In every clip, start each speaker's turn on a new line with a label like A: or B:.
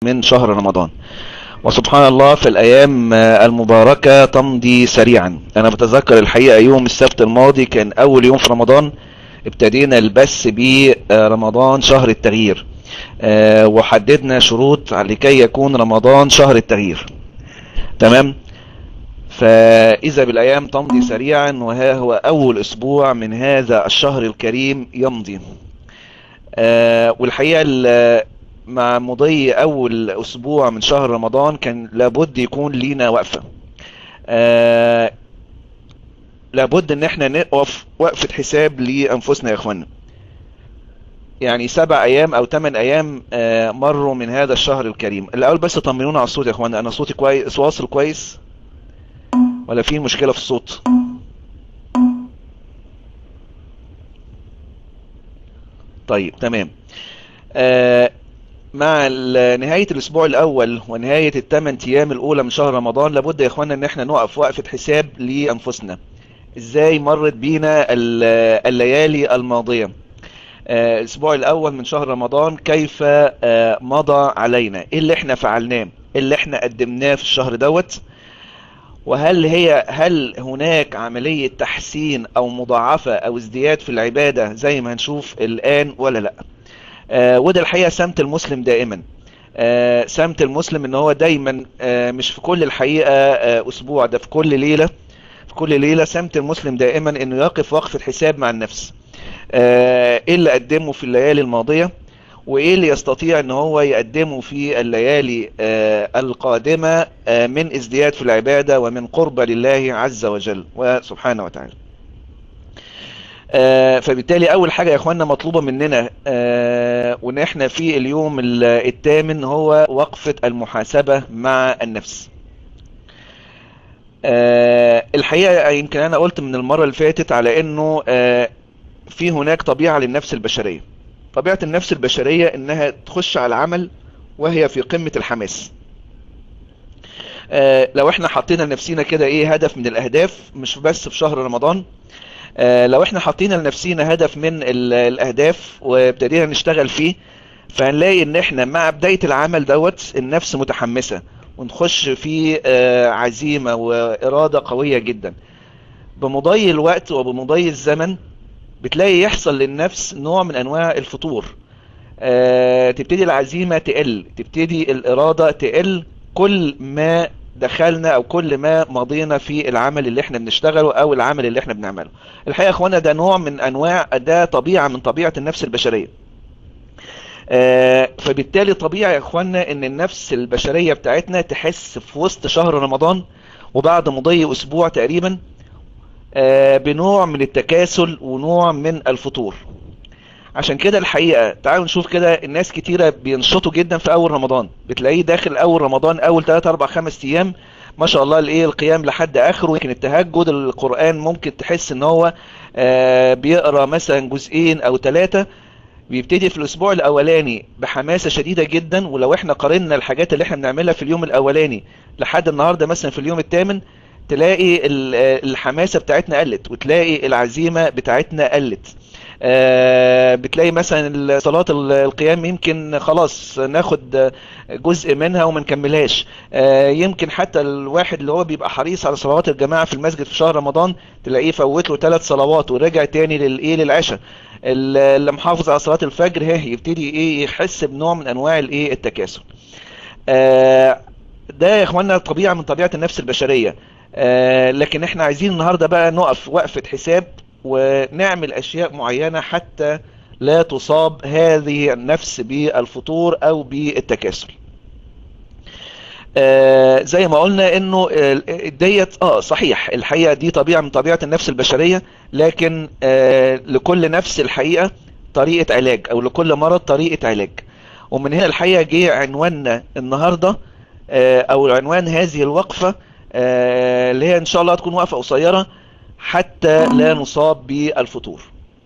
A: من شهر رمضان وسبحان الله في الأيام المباركة تمضي سريعا أنا بتذكر الحقيقة يوم السبت الماضي كان أول يوم في رمضان ابتدينا البث برمضان شهر التغيير وحددنا شروط لكي يكون رمضان شهر التغيير تمام فإذا بالأيام تمضي سريعا وها هو أول أسبوع من هذا الشهر الكريم يمضي والحقيقة مع مضي اول اسبوع من شهر رمضان كان لابد يكون لينا وقفة آه لابد ان احنا نقف وقفة حساب لانفسنا يا اخوانا يعني سبع ايام او ثمان ايام آه مروا من هذا الشهر الكريم الاول بس طمنونا على الصوت يا اخوانا انا صوتي كويس واصل كويس ولا في مشكلة في الصوت طيب تمام آه مع نهاية الاسبوع الاول ونهاية الثمان ايام الاولى من شهر رمضان لابد يا اخوانا ان احنا نقف وقفة حساب لانفسنا ازاي مرت بينا الليالي الماضية الاسبوع الاول من شهر رمضان كيف مضى علينا ايه اللي احنا فعلناه ايه اللي احنا قدمناه في الشهر دوت وهل هي هل هناك عملية تحسين او مضاعفة او ازدياد في العبادة زي ما هنشوف الان ولا لا آه وده الحقيقة سمت المسلم دائما آه سمت المسلم ان هو دايما آه مش في كل الحقيقة آه اسبوع ده في كل ليلة في كل ليلة سمت المسلم دائما انه يقف وقفة حساب مع النفس آه ايه اللي قدمه في الليالي الماضية وايه اللي يستطيع ان هو يقدمه في الليالي آه القادمة آه من ازدياد في العبادة ومن قرب لله عز وجل وسبحانه وتعالى آه فبالتالي اول حاجة يا اخوانا مطلوبة مننا آه وان احنا في اليوم الثامن هو وقفة المحاسبة مع النفس آه الحقيقة يمكن انا قلت من المرة اللي فاتت على انه في هناك طبيعة للنفس البشرية طبيعة النفس البشرية انها تخش على العمل وهي في قمة الحماس لو احنا حطينا لنفسينا كده ايه هدف من الاهداف مش بس في شهر رمضان آه لو احنا حاطين لنفسينا هدف من الاهداف وابتدينا نشتغل فيه فهنلاقي ان احنا مع بداية العمل دوت النفس متحمسة ونخش في آه عزيمة وارادة قوية جدا بمضي الوقت وبمضي الزمن بتلاقي يحصل للنفس نوع من انواع الفتور آه تبتدي العزيمة تقل تبتدي الارادة تقل كل ما دخلنا او كل ما مضينا في العمل اللي احنا بنشتغله او العمل اللي احنا بنعمله الحقيقة يا اخوانا ده نوع من انواع ده طبيعة من طبيعة النفس البشرية آه فبالتالي طبيعي يا اخوانا ان النفس البشرية بتاعتنا تحس في وسط شهر رمضان وبعد مضي اسبوع تقريبا آه بنوع من التكاسل ونوع من الفتور عشان كده الحقيقة تعالوا نشوف كده الناس كتيرة بينشطوا جدا في اول رمضان بتلاقيه داخل اول رمضان اول 3 4 5 ايام ما شاء الله الايه القيام لحد اخره يمكن التهجد القرآن ممكن تحس ان هو آه بيقرا مثلا جزئين او ثلاثة بيبتدي في الاسبوع الاولاني بحماسة شديدة جدا ولو احنا قارنا الحاجات اللي احنا بنعملها في اليوم الاولاني لحد النهاردة مثلا في اليوم الثامن تلاقي الحماسة بتاعتنا قلت وتلاقي العزيمة بتاعتنا قلت آه بتلاقي مثلا صلاة القيام يمكن خلاص ناخد جزء منها وما نكملهاش آه يمكن حتى الواحد اللي هو بيبقى حريص على صلوات الجماعة في المسجد في شهر رمضان تلاقيه فوت له ثلاث صلوات ورجع تاني للايه للعشاء اللي محافظ على صلاة الفجر ها يبتدي ايه يحس بنوع من انواع الايه التكاسل آه ده يا اخوانا طبيعة من طبيعة النفس البشرية لكن احنا عايزين النهاردة بقى نقف وقفة حساب ونعمل اشياء معينة حتى لا تصاب هذه النفس بالفطور او بالتكاسل آه زي ما قلنا انه ديت اه صحيح الحقيقة دي طبيعة من طبيعة النفس البشرية لكن آه لكل نفس الحقيقة طريقة علاج او لكل مرض طريقة علاج ومن هنا الحقيقة جه عنواننا النهاردة آه او عنوان هذه الوقفة اللي هي ان شاء الله تكون وقفة قصيرة حتى لا نصاب بالفطور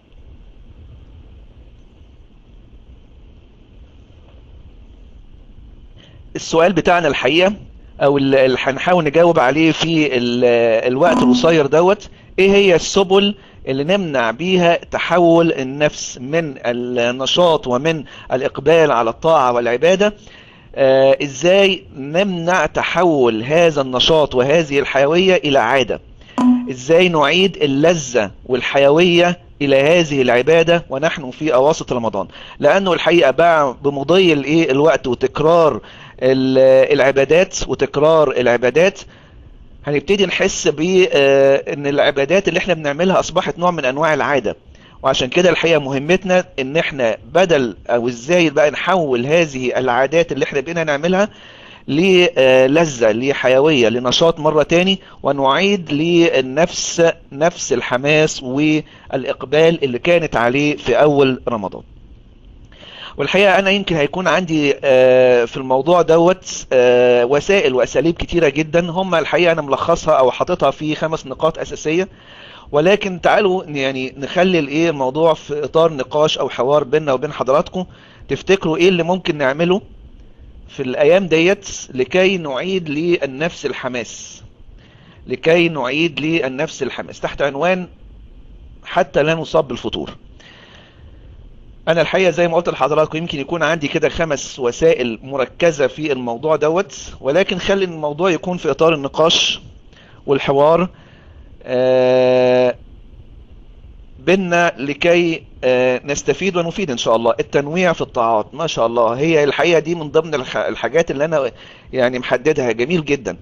A: السؤال بتاعنا الحقيقة او اللي هنحاول نجاوب عليه في الوقت القصير دوت ايه هي السبل اللي نمنع بيها تحول النفس من النشاط ومن الاقبال على الطاعة والعبادة آه ازاي نمنع تحول هذا النشاط وهذه الحيوية الى عادة ازاي نعيد اللذة والحيوية الى هذه العبادة ونحن في اواسط رمضان لانه الحقيقة بقى بمضي الايه الوقت وتكرار العبادات وتكرار العبادات هنبتدي نحس بان العبادات اللي احنا بنعملها اصبحت نوع من انواع العادة وعشان كده الحقيقة مهمتنا ان احنا بدل او ازاي بقى نحول هذه العادات اللي احنا بقينا نعملها للذة لحيوية لنشاط مرة تاني ونعيد للنفس نفس الحماس والإقبال اللي كانت عليه في أول رمضان والحقيقة أنا يمكن هيكون عندي في الموضوع دوت وسائل وأساليب كتيرة جدا هم الحقيقة أنا ملخصها أو حاططها في خمس نقاط أساسية ولكن تعالوا يعني نخلي الايه الموضوع في اطار نقاش او حوار بيننا وبين حضراتكم تفتكروا ايه اللي ممكن نعمله في الايام ديت لكي نعيد للنفس الحماس لكي نعيد للنفس الحماس تحت عنوان حتى لا نصاب بالفطور انا الحقيقة زي ما قلت لحضراتكم يمكن يكون عندي كده خمس وسائل مركزة في الموضوع دوت ولكن خلي الموضوع يكون في اطار النقاش والحوار آه بينا لكي آه نستفيد ونفيد ان شاء الله التنويع في الطاعات ما شاء الله هي الحقيقة دي من ضمن الحاجات اللي انا يعني محددها جميل جدا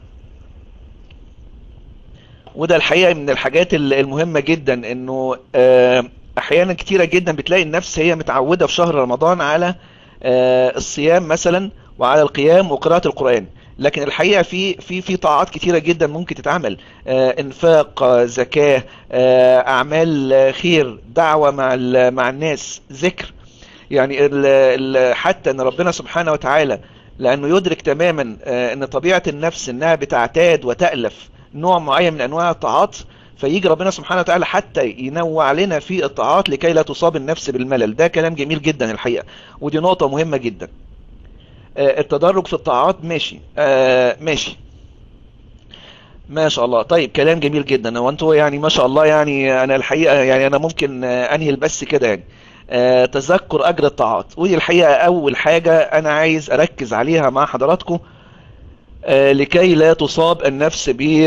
A: وده الحقيقة من الحاجات المهمة جدا انه آه احيانا كتيرة جدا بتلاقي النفس هي متعودة في شهر رمضان على الصيام مثلا وعلى القيام وقراءة القرآن لكن الحقيقة في في في طاعات كتيرة جدا ممكن تتعمل آه انفاق آه زكاة آه اعمال خير دعوة مع مع الناس ذكر يعني ال ال حتى ان ربنا سبحانه وتعالى لانه يدرك تماما ان طبيعة النفس انها بتعتاد وتألف نوع معين من انواع الطاعات فيجي ربنا سبحانه وتعالى حتى ينوع لنا في الطاعات لكي لا تصاب النفس بالملل ده كلام جميل جدا الحقيقة ودي نقطة مهمة جدا التدرج في الطاعات ماشي آه ماشي ما شاء الله طيب كلام جميل جدا وانتوا يعني ما شاء الله يعني انا الحقيقة يعني انا ممكن انهي البث كده يعني آه تذكر اجر الطاعات ودي الحقيقة اول حاجة انا عايز اركز عليها مع حضراتكم آه لكي لا تصاب النفس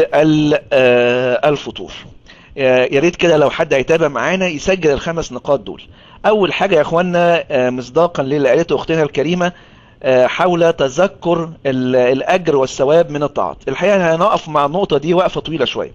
A: بالفطور يا ريت كده لو حد هيتابع معانا يسجل الخمس نقاط دول اول حاجة يا اخوانا مصداقا للي قالته اختنا الكريمة حول تذكر الأجر والثواب من الطاعات الحقيقة هنقف مع النقطة دي وقفة طويلة شوية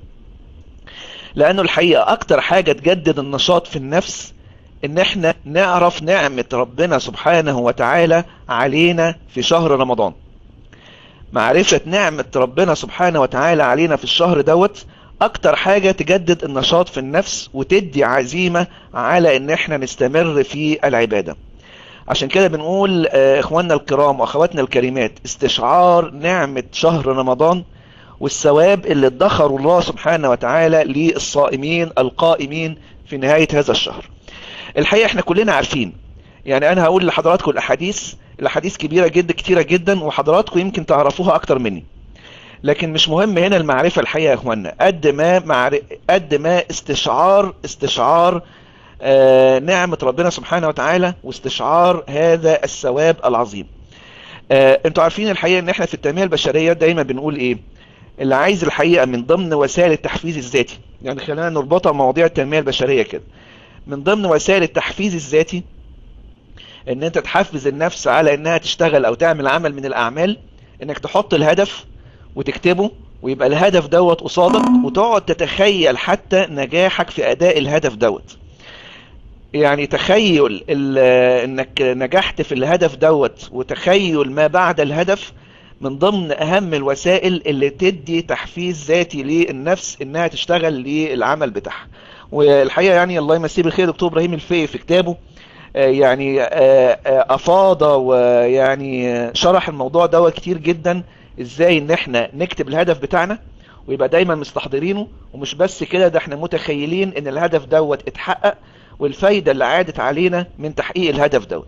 A: لأنه الحقيقة أكتر حاجة تجدد النشاط في النفس إن إحنا نعرف نعمة ربنا سبحانه وتعالى علينا في شهر رمضان معرفة نعمة ربنا سبحانه وتعالى علينا في الشهر دوت أكتر حاجة تجدد النشاط في النفس وتدي عزيمة على إن إحنا نستمر في العبادة عشان كده بنقول اخواننا الكرام واخواتنا الكريمات استشعار نعمة شهر رمضان والثواب اللي ادخر الله سبحانه وتعالى للصائمين القائمين في نهاية هذا الشهر الحقيقة احنا كلنا عارفين يعني انا هقول لحضراتكم الاحاديث الاحاديث كبيرة جدا كتيرة جدا وحضراتكم يمكن تعرفوها اكتر مني لكن مش مهم هنا المعرفة الحقيقة يا اخوانا قد ما معر... قد ما استشعار استشعار آه نعمة ربنا سبحانه وتعالى واستشعار هذا الثواب العظيم آه انتوا عارفين الحقيقة ان احنا في التنمية البشرية دايما بنقول ايه اللي عايز الحقيقة من ضمن وسائل التحفيز الذاتي يعني خلينا نربطها مواضيع التنمية البشرية كده من ضمن وسائل التحفيز الذاتي ان انت تحفز النفس على انها تشتغل او تعمل عمل من الاعمال انك تحط الهدف وتكتبه ويبقى الهدف دوت قصادك وتقعد تتخيل حتى نجاحك في اداء الهدف دوت يعني تخيل انك نجحت في الهدف دوت وتخيل ما بعد الهدف من ضمن اهم الوسائل اللي تدي تحفيز ذاتي للنفس انها تشتغل للعمل بتاعها والحقيقة يعني الله يمسيه بالخير دكتور ابراهيم الفقي في كتابه يعني افاض ويعني شرح الموضوع دوت كتير جدا ازاي ان احنا نكتب الهدف بتاعنا ويبقى دايما مستحضرينه ومش بس كده ده احنا متخيلين ان الهدف دوت اتحقق والفايدة اللي عادت علينا من تحقيق الهدف دوت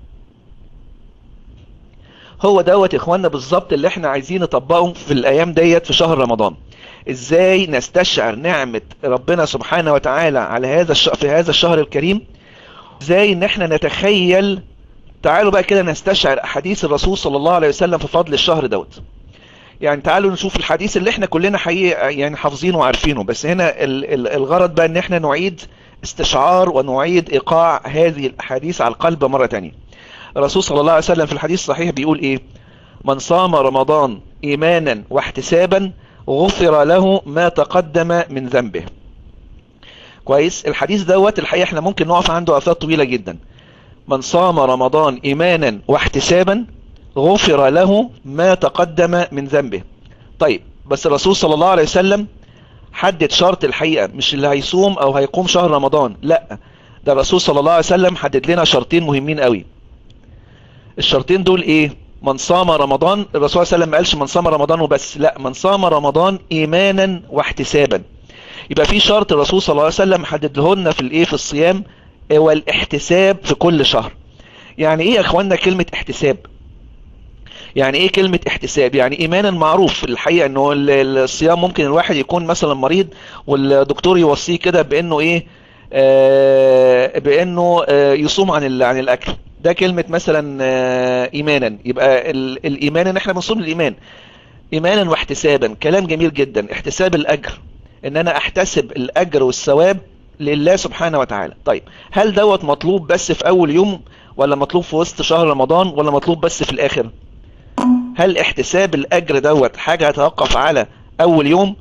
A: هو دوت يا اخوانا بالظبط اللي احنا عايزين نطبقه في الايام ديت في شهر رمضان ازاي نستشعر نعمة ربنا سبحانه وتعالى على هذا الش... في هذا الشهر الكريم ازاي ان احنا نتخيل تعالوا بقى كده نستشعر احاديث الرسول صلى الله عليه وسلم في فضل الشهر دوت يعني تعالوا نشوف الحديث اللي احنا كلنا حقيقة يعني حافظينه وعارفينه بس هنا الغرض بقى ان احنا نعيد استشعار ونعيد ايقاع هذه الاحاديث على القلب مرة تانية الرسول صلى الله عليه وسلم في الحديث الصحيح بيقول ايه من صام رمضان ايمانا واحتسابا غفر له ما تقدم من ذنبه كويس الحديث دوت الحقيقة احنا ممكن نقف عنده وقفات طويلة جدا من صام رمضان ايمانا واحتسابا غفر له ما تقدم من ذنبه طيب بس الرسول صلى الله عليه وسلم حدد شرط الحقيقة مش اللي هيصوم او هيقوم شهر رمضان لا ده الرسول صلى الله عليه وسلم حدد لنا شرطين مهمين قوي الشرطين دول ايه من صام رمضان الرسول صلى الله عليه وسلم ما قالش من صام رمضان وبس لا من صام رمضان ايمانا واحتسابا يبقى في شرط الرسول صلى الله عليه وسلم حدد لنا في الايه في الصيام والاحتساب في كل شهر يعني ايه يا اخوانا كلمة احتساب يعني ايه كلمة احتساب يعني ايمانا معروف الحقيقة انه الصيام ممكن الواحد يكون مثلا مريض والدكتور يوصيه كده بانه ايه آه بانه آه يصوم عن عن الاكل ده كلمة مثلا آه ايمانا يبقى الايمان ان احنا بنصوم الايمان ايمانا واحتسابا كلام جميل جدا احتساب الاجر ان انا احتسب الاجر والثواب لله سبحانه وتعالى طيب هل دوت مطلوب بس في اول يوم ولا مطلوب في وسط شهر رمضان ولا مطلوب بس في الاخر هل احتساب الاجر دوت حاجة هتوقف على اول يوم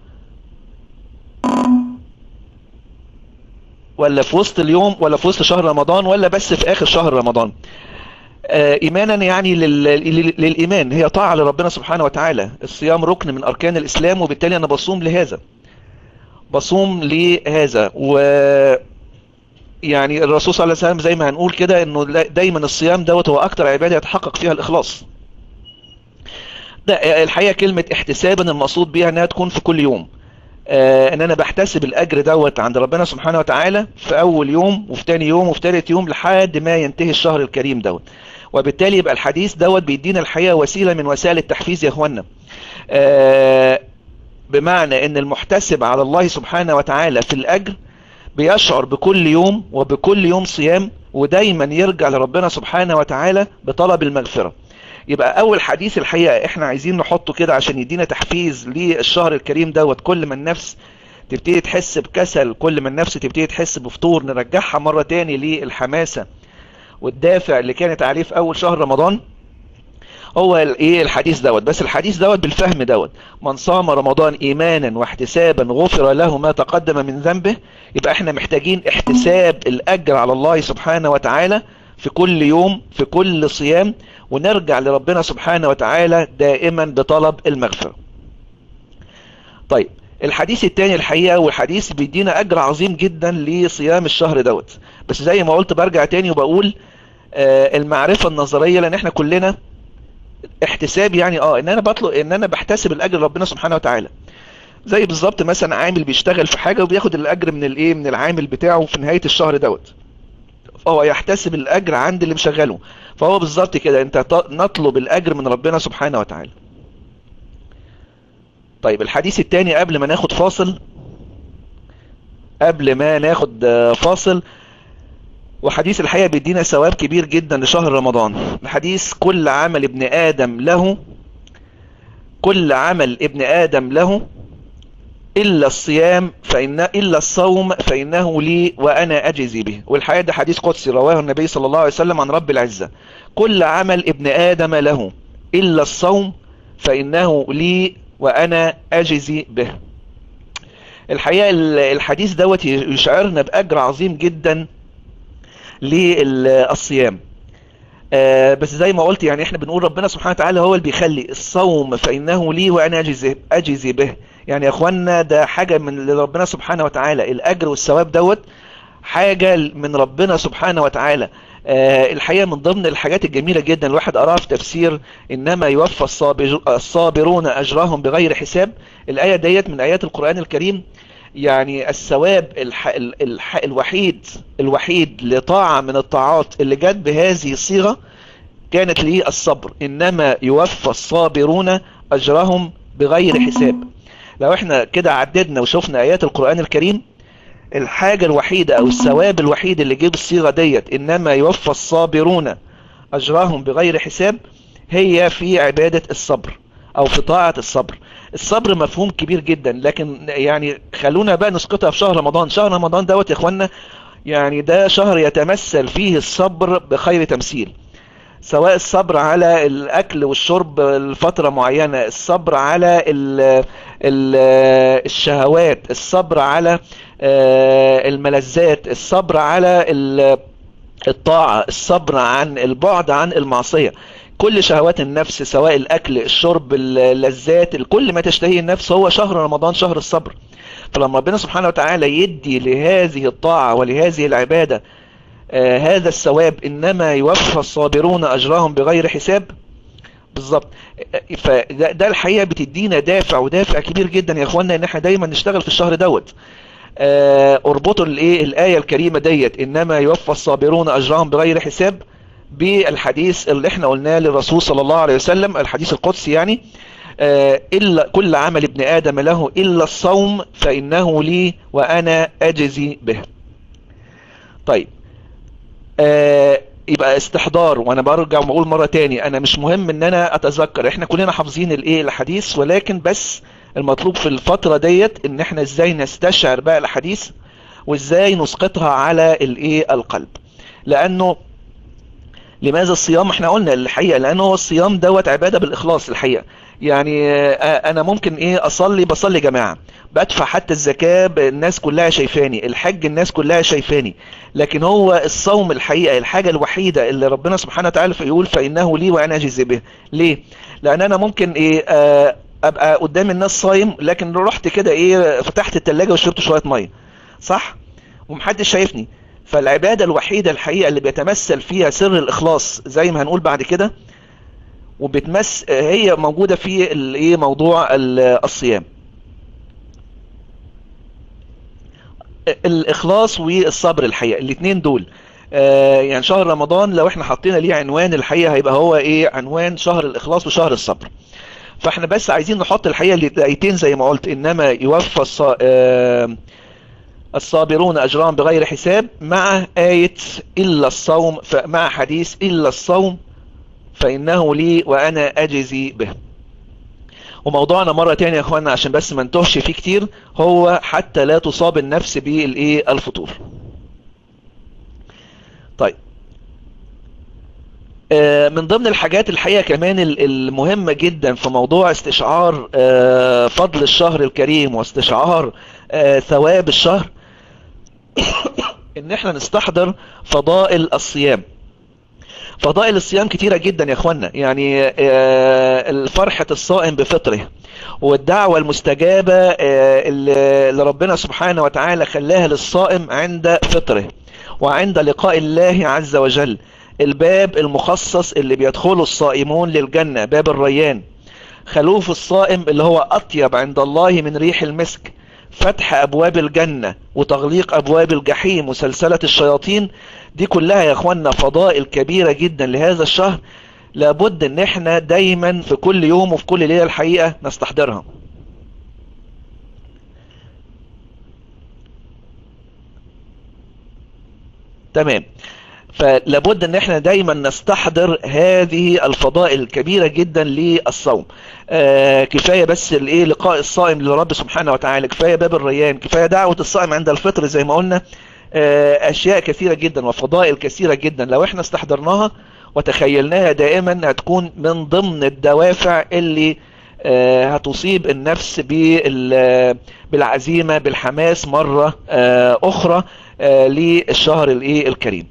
A: ولا في وسط اليوم ولا في وسط شهر رمضان ولا بس في اخر شهر رمضان آه ايمانا يعني للايمان هي طاعة لربنا سبحانه وتعالى الصيام ركن من اركان الاسلام وبالتالي انا بصوم لهذا بصوم لهذا و يعني الرسول صلى الله عليه وسلم زي ما هنقول كده انه دايما الصيام دوت هو اكتر عبادة يتحقق فيها الاخلاص ده الحقيقة كلمة احتسابا المقصود بيها انها تكون في كل يوم آه ان انا بحتسب الاجر دوت عند ربنا سبحانه وتعالى في اول يوم وفي تاني يوم وفي تالت يوم لحد ما ينتهي الشهر الكريم دوت وبالتالي يبقى الحديث دوت بيدينا الحقيقة وسيلة من وسائل التحفيز يا اخوانا آه بمعنى ان المحتسب على الله سبحانه وتعالى في الاجر بيشعر بكل يوم وبكل يوم صيام ودايما يرجع لربنا سبحانه وتعالى بطلب المغفرة يبقى اول حديث الحقيقة احنا عايزين نحطه كده عشان يدينا تحفيز للشهر الكريم دوت كل ما النفس تبتدي تحس بكسل كل ما النفس تبتدي تحس بفطور نرجعها مرة تاني للحماسة والدافع اللي كانت عليه في اول شهر رمضان هو ايه الحديث دوت بس الحديث دوت بالفهم دوت من صام رمضان ايمانا واحتسابا غفر له ما تقدم من ذنبه يبقى احنا محتاجين احتساب الاجر على الله سبحانه وتعالى في كل يوم في كل صيام ونرجع لربنا سبحانه وتعالى دائما بطلب المغفرة طيب الحديث التاني الحقيقة والحديث بيدينا اجر عظيم جدا لصيام الشهر دوت بس زي ما قلت برجع تاني وبقول آه المعرفة النظرية لان احنا كلنا احتساب يعني اه ان انا بطلق ان انا بحتسب الاجر ربنا سبحانه وتعالى زي بالظبط مثلا عامل بيشتغل في حاجة وبياخد الاجر من الايه من العامل بتاعه في نهاية الشهر دوت فهو يحتسب الاجر عند اللي مشغله فهو بالظبط كده انت نطلب الاجر من ربنا سبحانه وتعالى طيب الحديث التاني قبل ما ناخد فاصل قبل ما ناخد فاصل وحديث الحقيقة بيدينا ثواب كبير جدا لشهر رمضان الحديث كل عمل ابن آدم له كل عمل ابن آدم له إلا الصيام فإن إلا الصوم فإنه لي وأنا أجزي به والحقيقة ده حديث قدسي رواه النبي صلى الله عليه وسلم عن رب العزة كل عمل ابن آدم له إلا الصوم فإنه لي وأنا أجزي به الحقيقة الحديث دوت يشعرنا بأجر عظيم جدا للصيام آه بس زي ما قلت يعني احنا بنقول ربنا سبحانه وتعالى هو اللي بيخلي الصوم فإنه لي وأنا أجزي, أجزي به يعني يا اخوانا ده حاجة من ربنا سبحانه وتعالى الأجر والثواب دوت حاجة من ربنا سبحانه وتعالى آه الحقيقة من ضمن الحاجات الجميلة جدا الواحد قراها في تفسير إنما يوفى الصابر الصابرون أجرهم بغير حساب الآية ديت من آيات القرآن الكريم يعني الثواب الح... الح... الوحيد الوحيد لطاعة من الطاعات اللي جت بهذه الصيغة كانت لي الصبر إنما يوفى الصابرون أجرهم بغير حساب لو احنا كده عددنا وشفنا آيات القرآن الكريم الحاجة الوحيدة أو الثواب الوحيد اللي جه بالصيغة ديت إنما يوفى الصابرون أجراهم بغير حساب هي في عبادة الصبر أو في طاعة الصبر الصبر مفهوم كبير جدا لكن يعني خلونا بقى نسقطها في شهر رمضان شهر رمضان دوت يا اخوانا يعني ده شهر يتمثل فيه الصبر بخير تمثيل سواء الصبر على الاكل والشرب لفترة معينة الصبر على ال ال الشهوات الصبر على الملذات الصبر على الطاعة الصبر عن البعد عن المعصية كل شهوات النفس سواء الاكل الشرب اللذات كل ما تشتهيه النفس هو شهر رمضان شهر الصبر فلما ربنا سبحانه وتعالى يدي لهذه الطاعة ولهذه العبادة آه هذا الثواب انما يوفى الصابرون اجرهم بغير حساب بالظبط فده ده الحقيقة بتدينا دافع ودافع كبير جدا يا اخوانا ان احنا دايما نشتغل في الشهر دوت آه اربطوا الايه الايه الكريمه ديت انما يوفى الصابرون اجرهم بغير حساب بالحديث اللي احنا قلناه للرسول صلى الله عليه وسلم الحديث القدسي يعني آه إلا كل عمل ابن آدم له إلا الصوم فإنه لي وأنا أجزي به طيب آه يبقى استحضار وانا برجع وبقول مرة تاني انا مش مهم ان انا اتذكر احنا كلنا حافظين الايه الحديث ولكن بس المطلوب في الفترة ديت ان احنا ازاي نستشعر بقى الحديث وازاي نسقطها على الايه القلب لانه لماذا الصيام احنا قلنا الحقيقة لانه هو الصيام دوت عبادة بالاخلاص الحقيقة يعني انا ممكن ايه اصلي بصلي جماعة بدفع حتى الزكاة الناس كلها شايفاني الحج الناس كلها شايفاني لكن هو الصوم الحقيقة الحاجة الوحيدة اللي ربنا سبحانه وتعالى يقول فانه لي وانا اجزي به ليه لان انا ممكن ايه ابقى قدام الناس صايم لكن رحت كده ايه فتحت التلاجة وشربت شوية مية صح ومحدش شايفني فالعبادة الوحيدة الحقيقة اللي بيتمثل فيها سر الإخلاص زي ما هنقول بعد كده وبتمس هي موجودة في الايه موضوع الصيام الإخلاص والصبر الحقيقة الاثنين دول آه يعني شهر رمضان لو احنا حطينا ليه عنوان الحقيقة هيبقى هو ايه عنوان شهر الإخلاص وشهر الصبر فاحنا بس عايزين نحط الحقيقة الايتين زي ما قلت انما يوفى الص... آه الصابرون أجرام بغير حساب مع آية إلا الصوم مع حديث إلا الصوم فإنه لي وأنا أجزي به وموضوعنا مرة تانية يا أخوانا عشان بس ما نتوهش فيه كتير هو حتى لا تصاب النفس بالإيه الفطور طيب من ضمن الحاجات الحقيقة كمان المهمة جدا في موضوع استشعار فضل الشهر الكريم واستشعار ثواب الشهر ان احنا نستحضر فضائل الصيام فضائل الصيام كتيرة جدا يا اخوانا يعني الفرحة الصائم بفطره والدعوة المستجابة اللي ربنا سبحانه وتعالى خلاها للصائم عند فطره وعند لقاء الله عز وجل الباب المخصص اللي بيدخله الصائمون للجنة باب الريان خلوف الصائم اللي هو أطيب عند الله من ريح المسك فتح أبواب الجنة وتغليق أبواب الجحيم وسلسلة الشياطين دي كلها يا أخوانا فضائل كبيرة جدا لهذا الشهر لابد ان احنا دايما في كل يوم وفي كل ليلة الحقيقة نستحضرها تمام فلابد ان احنا دايما نستحضر هذه الفضائل الكبيرة جدا للصوم آه كفاية بس الايه لقاء الصائم لرب سبحانه وتعالى كفاية باب الريان كفاية دعوة الصائم عند الفطر زي ما قلنا آه اشياء كثيرة جدا وفضائل كثيرة جدا لو احنا استحضرناها وتخيلناها دائما هتكون من ضمن الدوافع اللي آه هتصيب النفس بالعزيمة بالحماس مرة آه اخرى للشهر الايه الكريم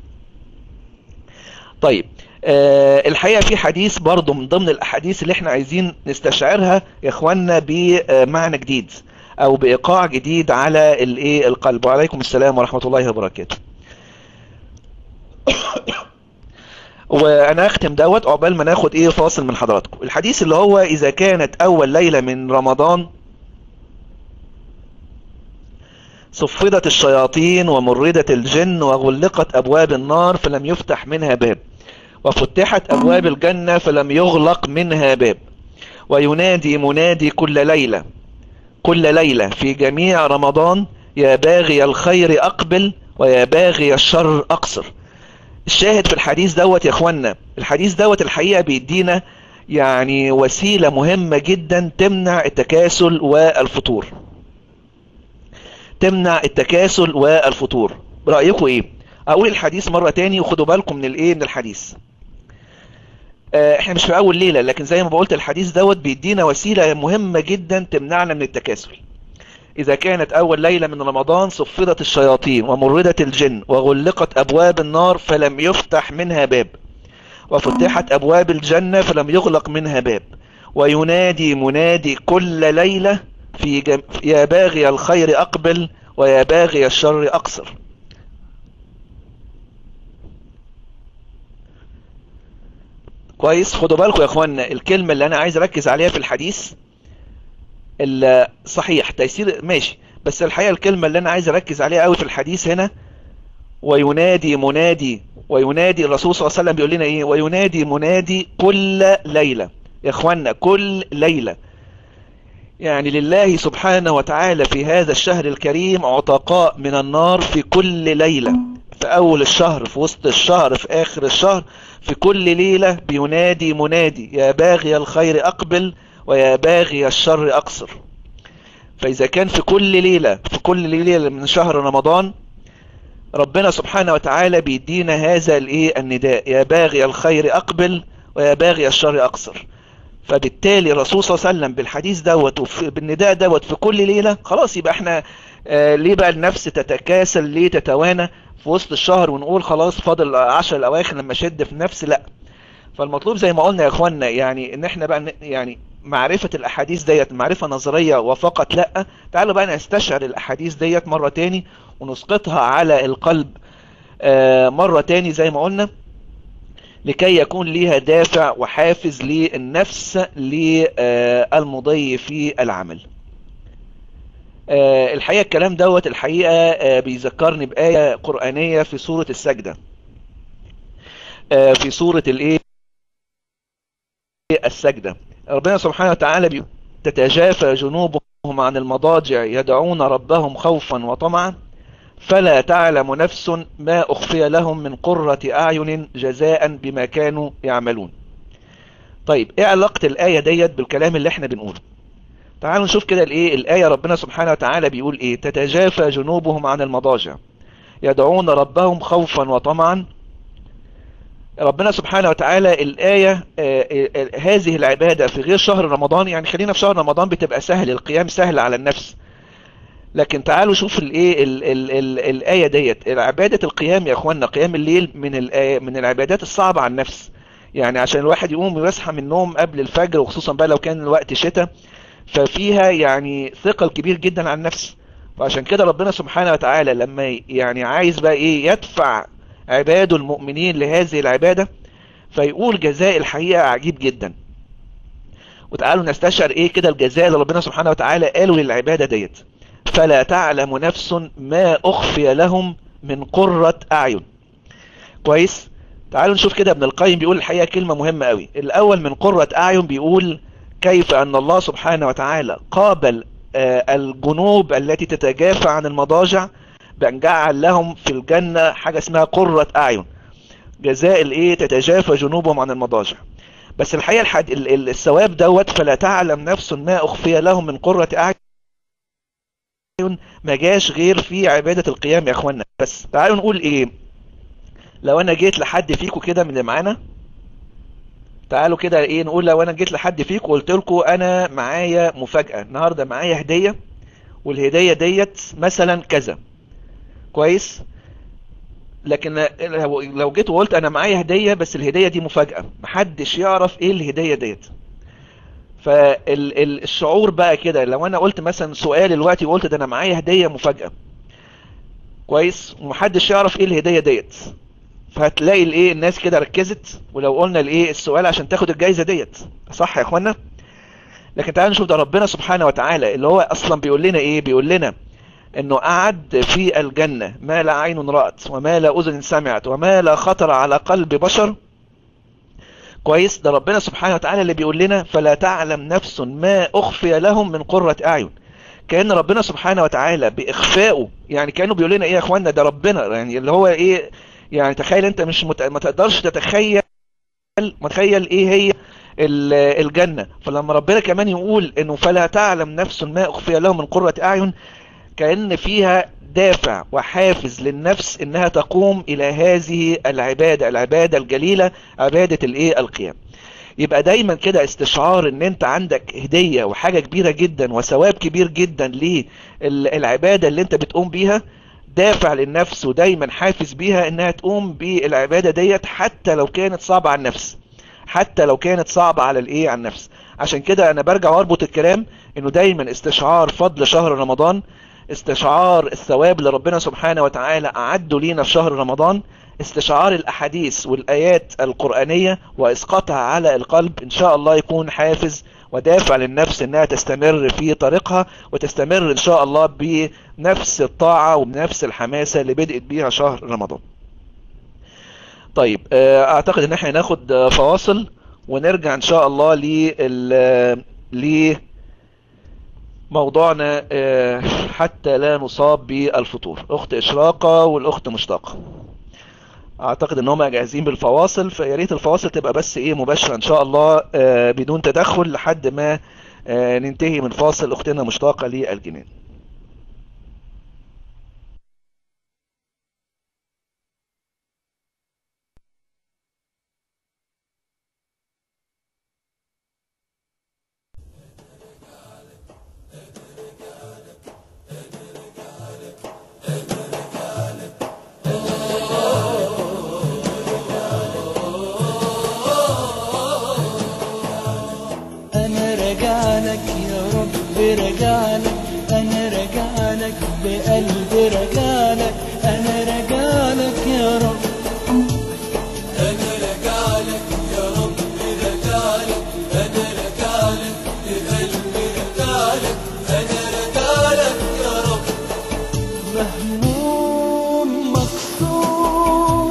A: طيب أه الحقيقة في حديث برضو من ضمن الأحاديث اللي احنا عايزين نستشعرها يا اخوانا بمعنى جديد او بإيقاع جديد على الايه القلب وعليكم السلام ورحمة الله وبركاته وانا اختم دوت عقبال ما ناخد ايه فاصل من حضراتكم الحديث اللي هو اذا كانت اول ليلة من رمضان صفدت الشياطين ومردت الجن وغلقت أبواب النار فلم يفتح منها باب وفتحت أبواب الجنة فلم يغلق منها باب وينادي منادي كل ليلة كل ليلة في جميع رمضان يا باغي الخير أقبل ويا باغي الشر أقصر الشاهد في الحديث دوت يا اخوانا الحديث دوت الحقيقة بيدينا يعني وسيلة مهمة جدا تمنع التكاسل والفطور تمنع التكاسل والفطور برأيكم ايه اقول الحديث مرة تاني وخدوا بالكم من الايه من الحديث اه احنا مش في اول ليلة لكن زي ما بقولت الحديث دوت بيدينا وسيلة مهمة جدا تمنعنا من التكاسل إذا كانت أول ليلة من رمضان صفدت الشياطين ومردت الجن وغلقت أبواب النار فلم يفتح منها باب وفتحت أبواب الجنة فلم يغلق منها باب وينادي منادي كل ليلة في جم... يا باغي الخير أقبل ويا باغي الشر أقصر كويس خدوا بالكم يا اخوانا الكلمة اللي انا عايز اركز عليها في الحديث صحيح تيسير ماشي بس الحقيقة الكلمة اللي انا عايز اركز عليها قوي في الحديث هنا وينادي منادي وينادي الرسول صلى الله عليه وسلم بيقول لنا ايه وينادي منادي كل ليلة يا اخوانا كل ليلة يعني لله سبحانه وتعالى في هذا الشهر الكريم عتقاء من النار في كل ليلة في اول الشهر في وسط الشهر في اخر الشهر في كل ليلة بينادي منادي يا باغي الخير اقبل ويا باغي الشر اقصر فاذا كان في كل ليلة في كل ليلة من شهر رمضان ربنا سبحانه وتعالى بيدينا هذا الايه النداء يا باغي الخير اقبل ويا باغي الشر اقصر فبالتالي الرسول صلى الله عليه وسلم بالحديث دوت بالنداء دوت في كل ليلة خلاص يبقى احنا آه ليه بقى النفس تتكاسل ليه تتوانى في وسط الشهر ونقول خلاص فاضل عشر الاواخر لما شد في نفس لا فالمطلوب زي ما قلنا يا اخوانا يعني ان احنا بقى يعني معرفة الاحاديث ديت معرفة نظرية وفقط لا تعالوا بقى نستشعر الاحاديث ديت مرة تاني ونسقطها على القلب آه مرة تاني زي ما قلنا لكي يكون ليها دافع وحافز للنفس للمضي في العمل الحقيقة الكلام دوت الحقيقة بيذكرني بآية قرآنية في سورة السجدة في سورة الايه السجدة ربنا سبحانه وتعالى بيقول تتجافى جنوبهم عن المضاجع يدعون ربهم خوفا وطمعا فلا تعلم نفس ما أخفي لهم من قرة أعين جزاء بما كانوا يعملون طيب ايه علاقة الآية ديت بالكلام اللي احنا بنقوله تعالوا نشوف كده الايه الآية ربنا سبحانه وتعالى بيقول ايه تتجافى جنوبهم عن المضاجع يدعون ربهم خوفا وطمعا ربنا سبحانه وتعالى الآية آه آه هذه العبادة في غير شهر رمضان يعني خلينا في شهر رمضان بتبقى سهل القيام سهل على النفس لكن تعالوا شوف الايه ال ال ال الآية ديت عبادة القيام يا اخوانا قيام الليل من الآية من العبادات الصعبة على النفس يعني عشان الواحد يقوم ويصحى من النوم قبل الفجر وخصوصا بقى لو كان الوقت شتاء ففيها يعني ثقل كبير جدا على النفس وعشان كده ربنا سبحانه وتعالى لما يعني عايز بقى ايه يدفع عباده المؤمنين لهذه العبادة فيقول جزاء الحقيقة عجيب جدا وتعالوا نستشعر ايه كده الجزاء اللي ربنا سبحانه وتعالى قاله للعبادة ديت فلا تعلم نفس ما أخفي لهم من قرة أعين كويس تعالوا نشوف كده ابن القيم بيقول الحقيقة كلمة مهمة قوي الأول من قرة أعين بيقول كيف أن الله سبحانه وتعالى قابل الجنوب التي تتجافى عن المضاجع بأن جعل لهم في الجنة حاجة اسمها قرة أعين جزاء الايه تتجافى جنوبهم عن المضاجع بس الحقيقة الحد... الثواب دوت فلا تعلم نفس ما أخفي لهم من قرة أعين ما جاش غير في عبادة القيام يا اخوانا بس تعالوا نقول ايه لو انا جيت لحد فيكم كده من اللي معانا تعالوا كده ايه نقول لو انا جيت لحد فيكم وقلت لكم انا معايا مفاجأة النهاردة معايا هدية والهدية ديت مثلا كذا كويس لكن لو جيت وقلت انا معايا هدية بس الهدية دي مفاجأة محدش يعرف ايه الهدية ديت فالشعور بقى كده لو انا قلت مثلا سؤال دلوقتي وقلت ده انا معايا هدية مفاجأة كويس ومحدش يعرف ايه الهدية ديت فهتلاقي الايه الناس كده ركزت ولو قلنا الايه السؤال عشان تاخد الجايزة ديت صح يا اخوانا لكن تعالوا نشوف ده ربنا سبحانه وتعالى اللي هو اصلا بيقول لنا ايه بيقول لنا انه اعد في الجنة ما لا عين رأت وما لا اذن سمعت وما لا خطر على قلب بشر كويس ده ربنا سبحانه وتعالى اللي بيقول لنا فلا تعلم نفس ما اخفي لهم من قرة اعين كأن ربنا سبحانه وتعالى باخفائه يعني كأنه بيقول لنا ايه يا اخوانا ده ربنا يعني اللي هو ايه يعني تخيل انت مش مت... ما تقدرش تتخيل متخيل ايه هي الجنة فلما ربنا كمان يقول انه فلا تعلم نفس ما اخفي له من قرة اعين كأن فيها دافع وحافز للنفس انها تقوم الى هذه العبادة العبادة الجليلة عبادة الايه القيام يبقى دايما كده استشعار ان انت عندك هدية وحاجة كبيرة جدا وثواب كبير جدا للعبادة اللي انت بتقوم بيها دافع للنفس ودايما حافز بيها انها تقوم بالعبادة ديت حتى لو كانت صعبة على النفس حتى لو كانت صعبة على الايه على النفس عشان كده انا برجع واربط الكلام انه دايما استشعار فضل شهر رمضان استشعار الثواب اللي ربنا سبحانه وتعالى اعده لينا في شهر رمضان استشعار الاحاديث والايات القرآنية واسقاطها على القلب ان شاء الله يكون حافز ودافع للنفس انها تستمر في طريقها وتستمر ان شاء الله بنفس الطاعة وبنفس الحماسة اللي بدأت بيها شهر رمضان طيب اعتقد ان احنا ناخد فواصل ونرجع ان شاء الله ل ل موضوعنا حتى لا نصاب بالفطور اخت اشراقة والاخت مشتاقة اعتقد ان هم جاهزين بالفواصل فيا ريت الفواصل تبقى بس ايه مباشره ان شاء الله بدون تدخل لحد ما ننتهي من فاصل اختنا مشتاقه للجنان
B: رجعلك انا رجعلك بقلبي رجعلك انا رجعلك يا رب
C: انا رجعلك يا رب رجعلك انا رجعلك بقلبي رجعلك انا رجعلك يا رب
B: مهموم مكسور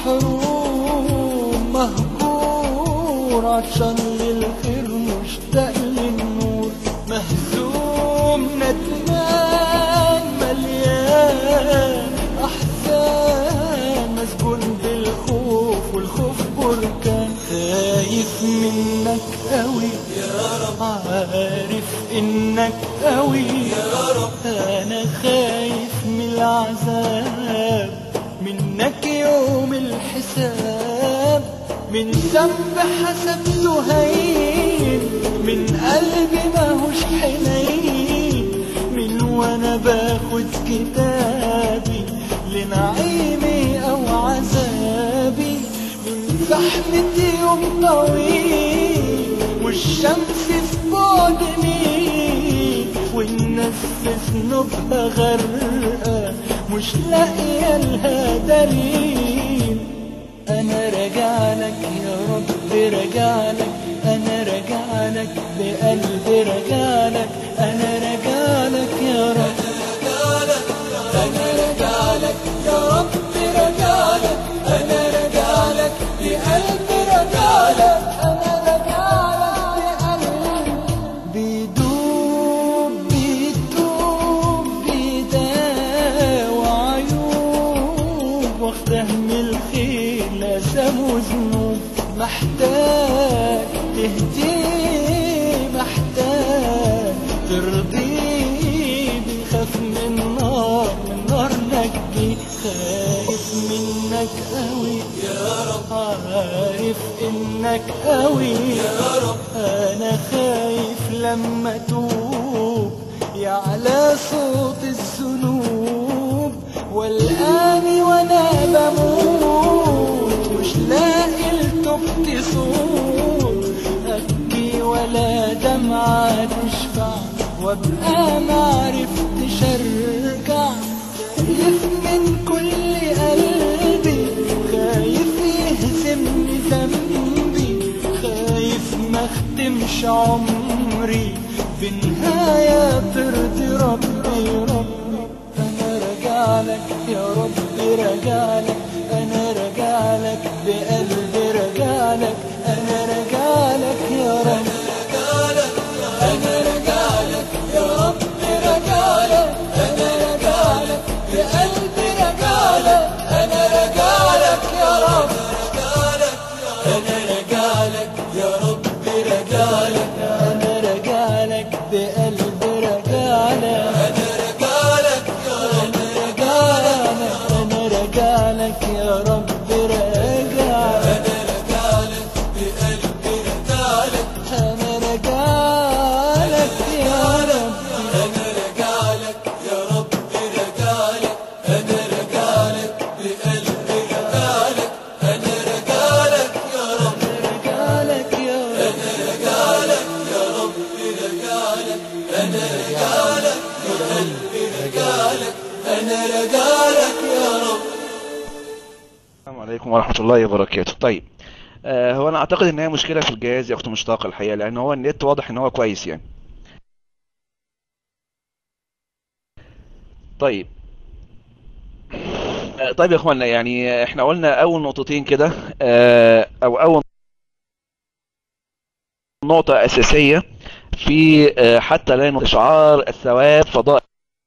B: محروم مهجور عطشان للخير مشتاق للنور مهزوم ندمان مليان احزان مسجون بالخوف والخوف بركان خايف منك قوي
C: يا رب
B: عارف انك قوي
C: يا رب
B: انا خايف من العذاب منك يوم الحساب من ذنب حسبته هين من قلبي ماهوش حنين من وانا باخد كتابي لنعيمي او عذابي من زحمة يوم طويل والشمس في بعد مين والناس في ذنوبها غرقة مش لاقية لها دليل انا راجعلك يا رب راجعلك انا راجعلك بقلبي راجعلك انا راجعلك يا رب
C: انا رجعلك يا رب رجعلك انا رجعلك بقلبي رجعلك
B: انا راجعلك بقلبي بيدوب بيدوب بيداوى عيوب واختهم الخير لازم وذنوب محتاج تهديه محتاج ترضيه بيخاف من نار من نار نجي خايف منك قوي
C: يا رب
B: عارف انك قوي
C: يا رب
B: انا خايف لما توب يعلى صوت الذنوب والآن وانا بموت مش لاقي لتوبتي صوت ابكي ولا دمعة تشفع وابقى معرفتش ارجع خايف من كل قلبي خايف يهزمني ذنبي خايف ما اختمش عمري بنهاية ترضي ربي ربي انا راجعلك يا ربي راجعلك انا راجعلك بقلبي راجعلك انا راجعلك يا رب
C: انا رجعلك يا رب رجعلك انا رجعلك بقلبي رجعلك انا رجعلك أنا رجالك يا قلبي رجالك أنا رجالك يا رب
A: السلام عليكم ورحمة الله وبركاته طيب آه هو انا اعتقد ان هي مشكلة في الجهاز يا اخت مشتاق الحقيقة لان هو النت واضح ان هو كويس يعني طيب آه طيب يا اخوانا يعني احنا قلنا اول نقطتين كده آه او اول نقطة اساسية في آه حتى لا ينقص شعار الثواب فضائل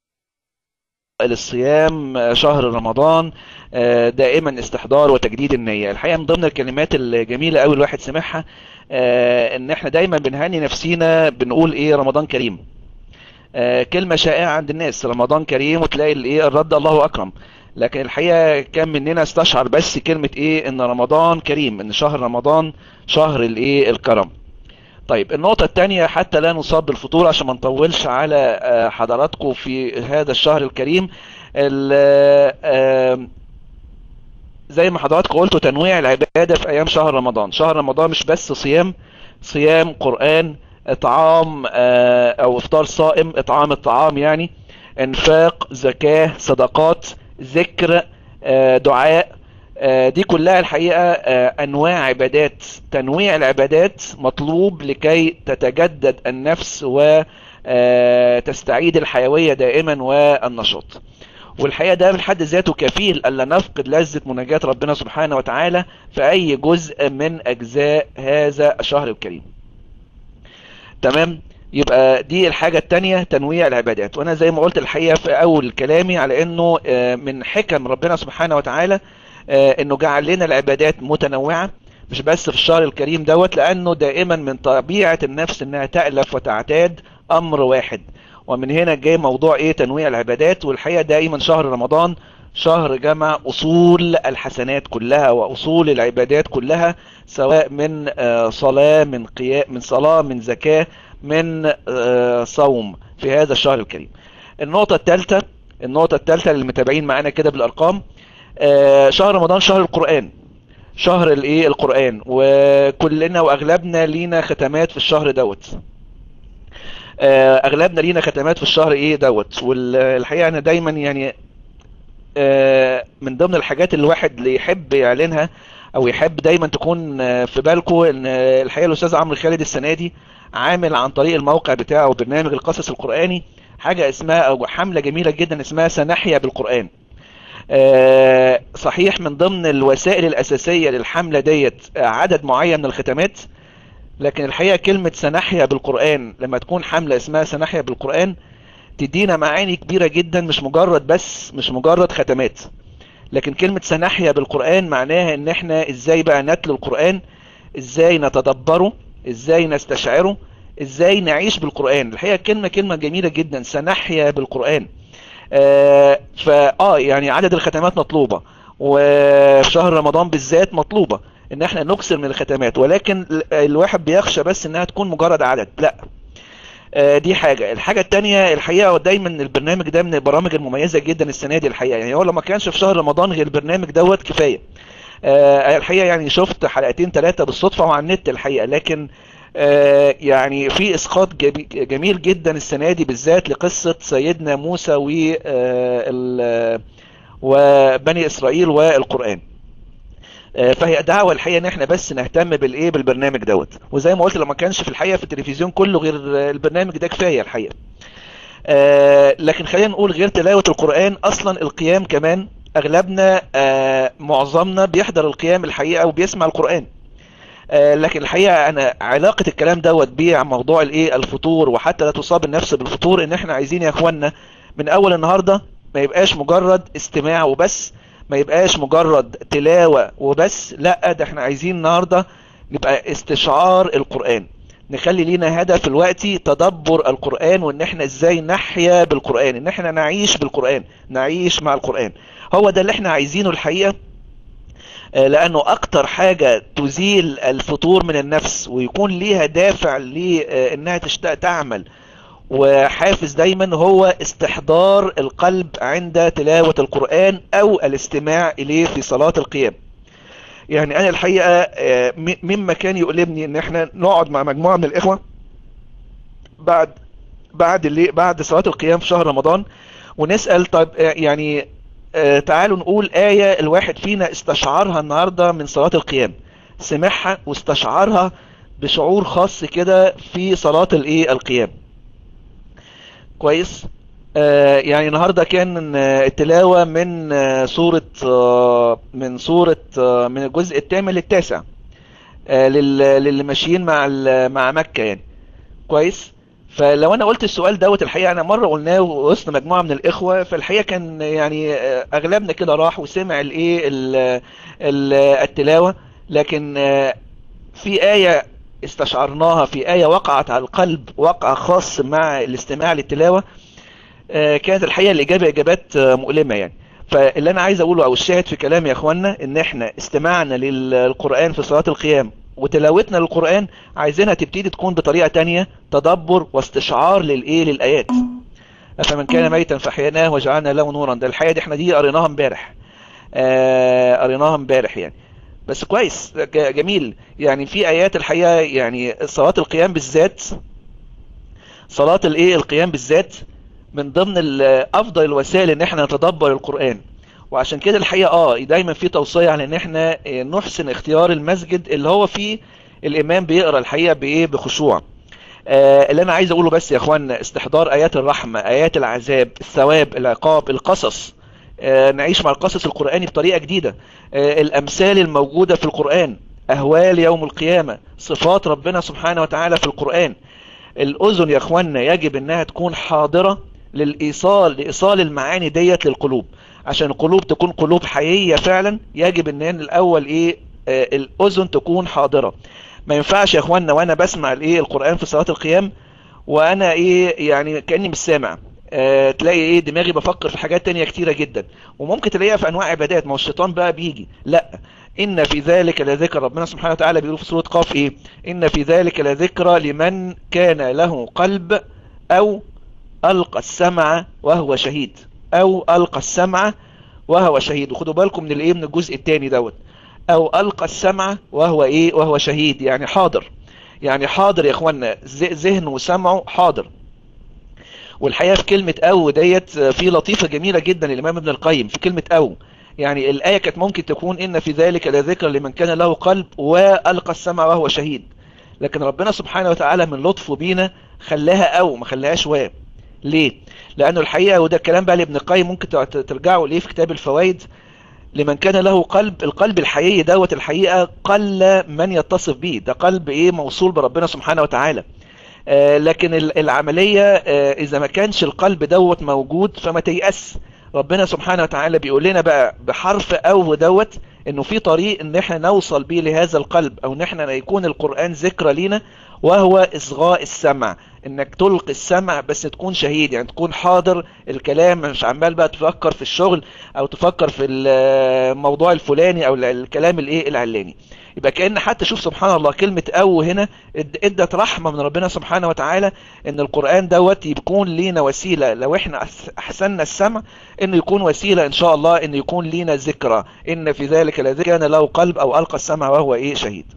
A: الصيام آه، شهر رمضان آه، دائما استحضار وتجديد النية الحقيقة من ضمن الكلمات الجميلة قوي الواحد سمعها آه، ان احنا دايما بنهني نفسينا بنقول ايه رمضان كريم آه، كلمة شائعة عند الناس رمضان كريم وتلاقي الايه الرد الله اكرم لكن الحقيقة كان مننا استشعر بس كلمة ايه ان رمضان كريم ان شهر رمضان شهر الايه الكرم طيب النقطة الثانية حتى لا نصاب بالفطور عشان ما نطولش على آه، حضراتكم في هذا الشهر الكريم ال- آه، زي ما حضراتكم قلتوا تنويع العبادة في أيام شهر رمضان شهر رمضان مش بس صيام صيام قرآن إطعام آه، أو إفطار صائم إطعام الطعام يعني إنفاق زكاة صدقات ذكر آه، دعاء آه، دي كلها الحقيقة آه، أنواع عبادات تنويع العبادات مطلوب لكي تتجدد النفس وتستعيد الحيوية دائما والنشاط والحقيقة ده بحد ذاته كفيل ألا نفقد لذة مناجاة ربنا سبحانه وتعالى في أي جزء من أجزاء هذا الشهر الكريم تمام يبقى دي الحاجة التانية تنويع العبادات وانا زي ما قلت الحقيقة في اول كلامي على انه آه، من حكم ربنا سبحانه وتعالى آه، انه جعل لنا العبادات متنوعة مش بس في الشهر الكريم دوت لانه دائما من طبيعة النفس انها تألف وتعتاد امر واحد ومن هنا جاي موضوع ايه تنويع العبادات والحقيقة دائما شهر رمضان شهر جمع اصول الحسنات كلها واصول العبادات كلها سواء من آه، صلاة من قيام من صلاة من زكاة من آه، صوم في هذا الشهر الكريم النقطة الثالثة النقطة الثالثة اللي متابعين معانا كده بالارقام آه، شهر رمضان شهر القرآن شهر الايه القرآن وكلنا واغلبنا لينا ختمات في الشهر دوت آه، اغلبنا لينا ختمات في الشهر ايه دوت والحقيقة انا دايما يعني آه، من ضمن الحاجات اللي الواحد اللي يحب يعلنها او يحب دايما تكون آه، في بالكم ان آه، الحقيقة الاستاذ عمرو خالد السنة دي عامل عن طريق الموقع بتاعه برنامج القصص القرآني حاجة اسمها او حملة جميلة جدا اسمها سنحيا بالقرآن آه، صحيح من ضمن الوسائل الأساسية للحملة ديت آه، عدد معين من الختمات لكن الحقيقة كلمة سنحيا بالقرآن لما تكون حملة اسمها سنحيا بالقرآن تدينا معاني كبيرة جدا مش مجرد بس مش مجرد ختمات لكن كلمة سنحيا بالقرآن معناها ان احنا ازاي بقى نتلو القرآن ازاي نتدبره ازاي نستشعره ازاي نعيش بالقرآن الحقيقة كلمة كلمة جميلة جدا سنحيا بالقرآن آه فاه يعني عدد الختمات مطلوبة وفي شهر رمضان بالذات مطلوبة ان احنا نكسر من الختمات ولكن ال- الواحد بيخشى بس انها تكون مجرد عدد لا آه، دي حاجة الحاجة التانية الحقيقة هو دايما البرنامج ده من البرامج المميزة جدا السنة دي الحقيقة يعني هو لو ما كانش في شهر رمضان غير البرنامج دوت كفاية آه، الحقيقة يعني شفت حلقتين ثلاثة بالصدفة وعلى النت الحقيقة لكن آه، يعني في اسقاط جبي- جميل جدا السنة دي بالذات لقصة سيدنا موسى و آه، ال- وبني اسرائيل والقرآن آه، فهي دعوة الحقيقة ان احنا بس نهتم بالايه بالبرنامج دوت وزي ما قلت لو ما كانش في الحقيقة في التلفزيون كله غير آه، البرنامج ده كفاية الحقيقة آه، لكن خلينا نقول غير تلاوة القرآن اصلا القيام كمان اغلبنا آه، معظمنا بيحضر القيام الحقيقة وبيسمع القرآن آه، لكن الحقيقة انا علاقة الكلام دوت بموضوع الايه الفطور وحتى لا تصاب النفس بالفطور ان احنا عايزين يا اخوانا من اول النهاردة ما يبقاش مجرد استماع وبس ما يبقاش مجرد تلاوة وبس لا ده احنا عايزين النهاردة نبقى استشعار القرآن نخلي لينا هدف الوقتي تدبر القرآن وان احنا ازاي نحيا بالقرآن ان احنا نعيش بالقرآن نعيش مع القرآن هو ده اللي احنا عايزينه الحقيقة آه، لانه اكتر حاجة تزيل الفتور من النفس ويكون ليها دافع لانها تشتاق تعمل وحافز دايما هو استحضار القلب عند تلاوة القرآن او الاستماع اليه في صلاة القيام يعني انا الحقيقة آه، م- مما كان يؤلمني ان احنا نقعد مع مجموعة من الاخوة بعد بعد اللي بعد صلاة القيام في شهر رمضان ونسأل طيب آه، يعني آه، تعالوا نقول آية الواحد فينا استشعرها النهاردة من صلاة القيام سمعها واستشعرها بشعور خاص كده في صلاة الايه القيام كويس آه يعني النهارده كان آه، التلاوة من آه، سورة آه، من سورة آه، من الجزء الثامن للتاسع آه، لل- للي ماشيين مع ال- مع مكة يعني كويس فلو انا قلت السؤال دوت الحقيقه انا مره قلناه وسط مجموعه من الاخوه فالحقيقه كان يعني آه، اغلبنا كده راح وسمع الايه ال- ال- التلاوه لكن آه، في ايه استشعرناها في ايه وقعت على القلب وقع خاص مع الاستماع للتلاوه آه، كانت الحقيقه الاجابه اجابات آه، مؤلمه يعني فاللي انا عايز اقوله او الشاهد في كلامي يا اخوانا ان احنا استماعنا للقران في صلاه القيام وتلاوتنا للقران عايزينها تبتدي تكون بطريقه تانية تدبر واستشعار للايه للايات فمن كان ميتا فاحييناه وجعلنا له نورا ده الحقيقه دي احنا دي قريناها امبارح آه، قريناها امبارح يعني بس كويس ج- جميل يعني في ايات الحقيقه يعني صلاه القيام بالذات صلاه الايه القيام بالذات من ضمن ال- افضل الوسائل ان احنا نتدبر القران وعشان كده الحقيقه اه دايما في توصيه على ان احنا آه، نحسن اختيار المسجد اللي هو فيه الامام بيقرا الحقيقه بايه بخشوع آه، اللي انا عايز اقوله بس يا اخوانا استحضار ايات الرحمه ايات العذاب الثواب العقاب القصص آه، نعيش مع القصص القراني بطريقه جديده آه، الامثال الموجوده في القران اهوال يوم القيامه صفات ربنا سبحانه وتعالى في القران الاذن يا اخوانا يجب انها تكون حاضره للايصال لايصال المعاني ديت للقلوب عشان القلوب تكون قلوب حقيقيه فعلا يجب ان الاول ايه آه، الاذن تكون حاضره ما ينفعش يا اخوانا وانا بسمع الايه القران في صلاه القيام وانا ايه يعني كاني مش سامع آه تلاقي ايه دماغي بفكر في حاجات تانية كتيرة جدا وممكن تلاقيها في انواع عبادات ما هو الشيطان بقى بيجي لا ان في ذلك لذكر ربنا سبحانه وتعالى بيقول في سورة قاف ايه ان في ذلك لذكرى لمن كان له قلب او القى السمع وهو شهيد او القى السمع وهو شهيد وخدوا بالكم من الايه من الجزء الثاني دوت او القى السمع وهو ايه وهو شهيد يعني حاضر يعني حاضر يا اخوانا ذ- ذهنه وسمعه حاضر والحقيقه في كلمه او ديت آه، في لطيفه جميله جدا للامام ابن القيم في كلمه او يعني الايه كانت ممكن تكون ان في ذلك لذكر لمن كان له قلب والقى السمع وهو شهيد لكن ربنا سبحانه وتعالى من لطفه بينا خلاها او ما خلاهاش و ليه لانه الحقيقه وده الكلام بقى لابن القيم ممكن تع- ترجعوا ليه في كتاب الفوائد لمن كان له قلب القلب الحقيقي دوت الحقيقه قل من يتصف به ده قلب ايه موصول بربنا سبحانه وتعالى آه، لكن ال- العملية آه، إذا ما كانش القلب دوت موجود فما تيأس ربنا سبحانه وتعالى بيقول لنا بقى بحرف أو دوت إنه في طريق إن إحنا نوصل بيه لهذا القلب أو إن إحنا يكون القرآن ذكرى لينا وهو إصغاء السمع إنك تلقي السمع بس تكون شهيد يعني تكون حاضر الكلام مش عمال بقى تفكر في الشغل أو تفكر في الموضوع الفلاني أو الكلام الإيه العلاني يبقى كأن حتى شوف سبحان الله كلمة أو هنا اد- ادت رحمة من ربنا سبحانه وتعالى ان القرآن دوت يكون لينا وسيلة لو احنا أحس- احسننا السمع انه يكون وسيلة ان شاء الله انه يكون لينا ذكرى ان في ذلك لذكر كان له قلب او القى السمع وهو ايه شهيد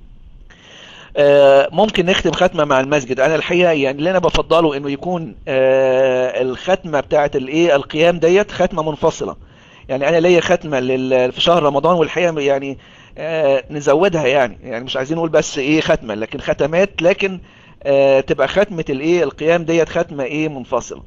A: آه، ممكن نختم ختمة مع المسجد انا الحقيقة يعني اللي انا بفضله انه يكون آه، الختمة بتاعة الايه القيام ديت ختمة منفصلة يعني انا ليا ختمة لل- في شهر رمضان والحقيقة يعني آه، نزودها يعني يعني مش عايزين نقول بس ايه ختمة لكن ختمات لكن آه، تبقى ختمة الايه القيام ديت ختمة ايه منفصلة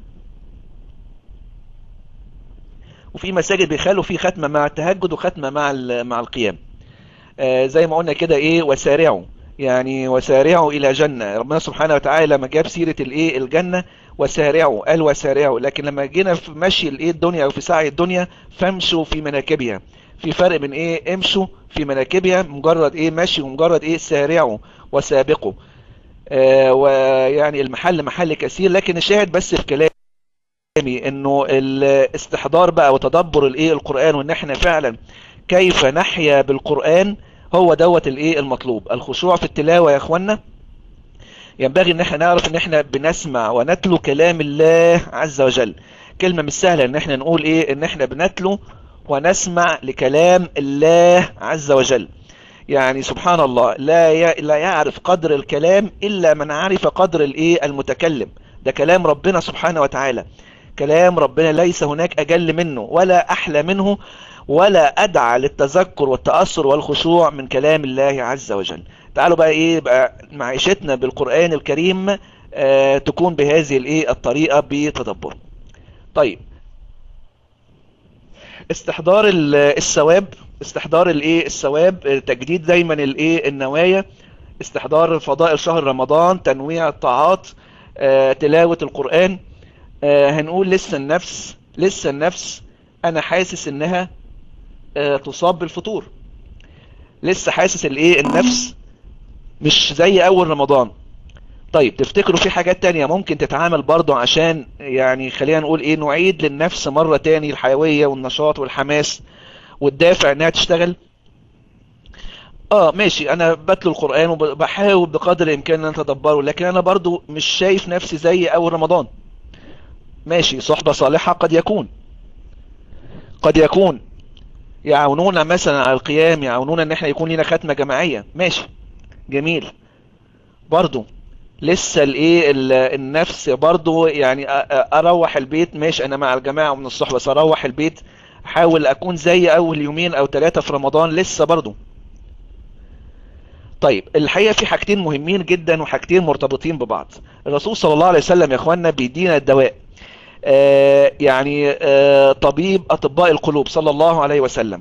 A: وفي مساجد بيخلوا فيه ختمة مع التهجد وختمة مع ال- مع القيام آه، زي ما قلنا كده ايه وسارعوا يعني وسارعوا الى جنة ربنا سبحانه وتعالى لما جاب سيرة الايه الجنة وسارعوا قال وسارعوا لكن لما جينا في مشي الايه الدنيا او في سعي الدنيا فامشوا في مناكبها في فرق بين ايه امشوا في مناكبها مجرد ايه مشي ومجرد ايه سارعوا وسابقوا آه ويعني المحل محل كثير لكن الشاهد بس في كلامي انه الاستحضار بقى وتدبر الايه القرآن وان احنا فعلا كيف نحيا بالقرآن هو دوت الايه المطلوب الخشوع في التلاوة يا اخوانا ينبغي ان احنا نعرف ان احنا بنسمع ونتلو كلام الله عز وجل كلمة مش سهلة ان احنا نقول ايه ان احنا بنتلو ونسمع لكلام الله عز وجل يعني سبحان الله لا ي... لا يعرف قدر الكلام الا من عرف قدر الايه المتكلم ده كلام ربنا سبحانه وتعالى كلام ربنا ليس هناك أجل منه ولا أحلى منه ولا أدعى للتذكر والتأثر والخشوع من كلام الله عز وجل تعالوا بقى إيه بقى معيشتنا بالقرآن الكريم آه تكون بهذه الإيه الطريقة بتدبر طيب استحضار الثواب استحضار الايه الثواب تجديد دايما الايه النوايا استحضار فضائل شهر رمضان تنويع الطاعات آه، تلاوة القرآن آه، هنقول لسه النفس لسه النفس انا حاسس انها آه، تصاب بالفطور لسه حاسس الايه النفس مش زي اول رمضان طيب تفتكروا في حاجات تانية ممكن تتعامل برضو عشان يعني خلينا نقول ايه نعيد للنفس مرة تاني الحيوية والنشاط والحماس والدافع انها تشتغل اه ماشي انا بتلو القرآن وبحاول بقدر الامكان ان انا اتدبره لكن انا برضو مش شايف نفسي زي اول رمضان ماشي صحبة صالحة قد يكون قد يكون يعاونونا مثلا على القيام يعاونونا ان احنا يكون لنا ختمة جماعية ماشي جميل برضو لسه الايه النفس برضو يعني اروح البيت ماشي انا مع الجماعة ومن الصحبة بس اروح البيت احاول اكون زي اول يومين او ثلاثة في رمضان لسه برضو طيب الحقيقة في حاجتين مهمين جدا وحاجتين مرتبطين ببعض الرسول صلى الله عليه وسلم يا اخوانا بيدينا الدواء آه يعني آه طبيب اطباء القلوب صلى الله عليه وسلم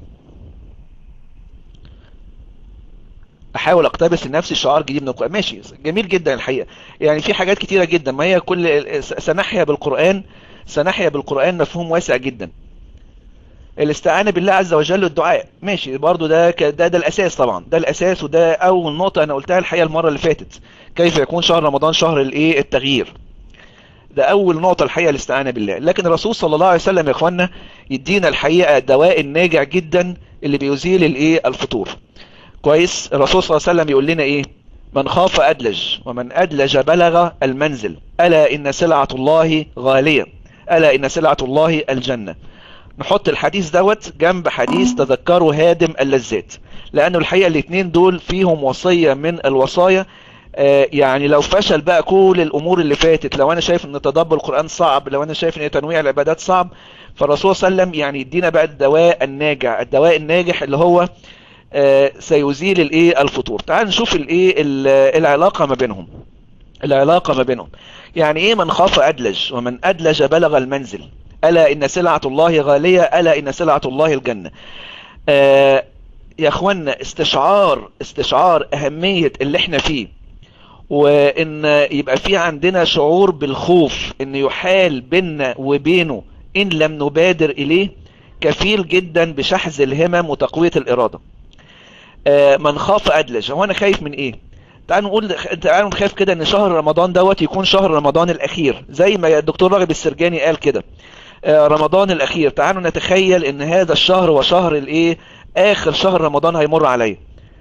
A: احاول اقتبس لنفسي شعار جديد من القرآن ماشي جميل جدا الحقيقة يعني في حاجات كتيرة جدا ما هي كل سنحيا بالقرآن سنحيا بالقرآن مفهوم واسع جدا الاستعانة بالله عز وجل الدعاء ماشي برضو ده ده ده الاساس طبعا ده الاساس وده اول نقطة انا قلتها الحقيقة المرة اللي فاتت كيف يكون شهر رمضان شهر الايه التغيير ده اول نقطة الحقيقة الاستعانة بالله لكن الرسول صلى الله عليه وسلم يا اخوانا يدينا الحقيقة دواء الناجع جدا اللي بيزيل الايه الفطور كويس الرسول صلى الله عليه وسلم يقول لنا ايه من خاف ادلج ومن ادلج بلغ المنزل الا ان سلعة الله غالية الا ان سلعة الله الجنة نحط الحديث دوت جنب حديث تذكروا هادم اللذات لانه الحقيقة الاثنين دول فيهم وصية من الوصايا آه يعني لو فشل بقى كل الامور اللي فاتت لو انا شايف ان تدبر القرآن صعب لو انا شايف ان تنويع العبادات صعب فالرسول صلى الله عليه وسلم يعني يدينا بقى الدواء الناجع الدواء الناجح اللي هو آه سيزيل الايه الفطور تعال نشوف الايه العلاقة ما بينهم العلاقة ما بينهم يعني ايه من خاف ادلج ومن ادلج بلغ المنزل ألا إن سلعة الله غالية ألا إن سلعة الله الجنة آه يا أخوانا استشعار استشعار أهمية اللي احنا فيه وإن يبقى في عندنا شعور بالخوف إن يحال بيننا وبينه إن لم نبادر إليه كفيل جدا بشحذ الهمم وتقوية الإرادة آه من خاف أدلج هو أنا خايف من إيه تعالوا نقول تعالوا نخاف كده ان شهر رمضان دوت يكون شهر رمضان الاخير زي ما الدكتور راغب السرجاني قال كده رمضان الاخير تعالوا نتخيل ان هذا الشهر هو شهر الايه اخر شهر رمضان هيمر عليا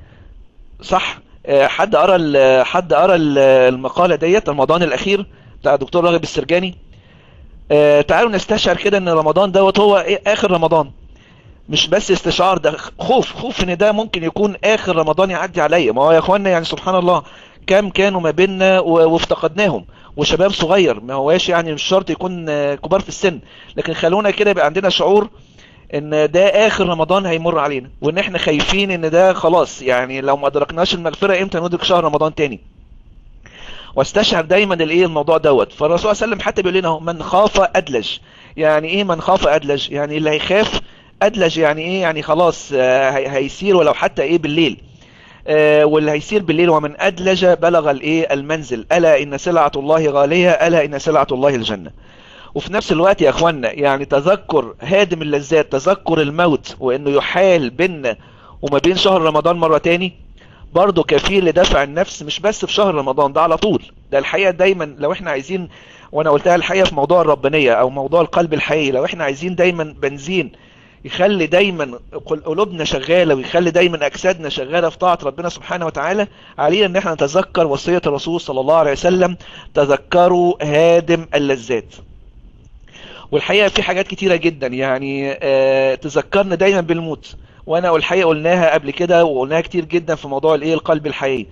A: صح حد قرا حد قرا المقاله ديت رمضان الاخير بتاع الدكتور راغب السرجاني تعالوا نستشعر كده ان رمضان دوت هو إيه اخر رمضان مش بس استشعار ده خوف خوف ان ده ممكن يكون اخر رمضان يعدي عليا ما هو يا اخوانا يعني سبحان الله كم كانوا ما بيننا وافتقدناهم وشباب صغير ما هواش يعني مش شرط يكون كبار في السن لكن خلونا كده يبقى عندنا شعور ان ده اخر رمضان هيمر علينا وان احنا خايفين ان ده خلاص يعني لو ما ادركناش المغفرة امتى ندرك شهر رمضان تاني واستشعر دايما الايه الموضوع دوت فالرسول صلى الله عليه وسلم حتى بيقول لنا من خاف ادلج يعني ايه من خاف ادلج يعني اللي هيخاف ادلج يعني ايه يعني خلاص هيسير ولو حتى ايه بالليل آه واللي هيسير بالليل ومن أدلج بلغ الايه المنزل ألا إن سلعة الله غالية ألا إن سلعة الله الجنة وفي نفس الوقت يا أخوانا يعني تذكر هادم اللذات تذكر الموت وإنه يحال بيننا وما بين شهر رمضان مرة تاني برضه كفيل لدفع النفس مش بس في شهر رمضان ده على طول ده الحقيقة دايما لو احنا عايزين وانا قلتها الحقيقة في موضوع الربانية او موضوع القلب الحقيقي لو احنا عايزين دايما بنزين يخلي دايما قلوبنا شغالة ويخلي دايما أجسادنا شغالة في طاعة ربنا سبحانه وتعالى علينا ان احنا نتذكر وصية الرسول صلى الله عليه وسلم تذكروا هادم اللذات والحقيقة في حاجات كتيرة جدا يعني اه تذكرنا دايما بالموت وانا والحقيقة قلناها قبل كده وقلناها كتير جدا في موضوع الايه القلب الحقيقي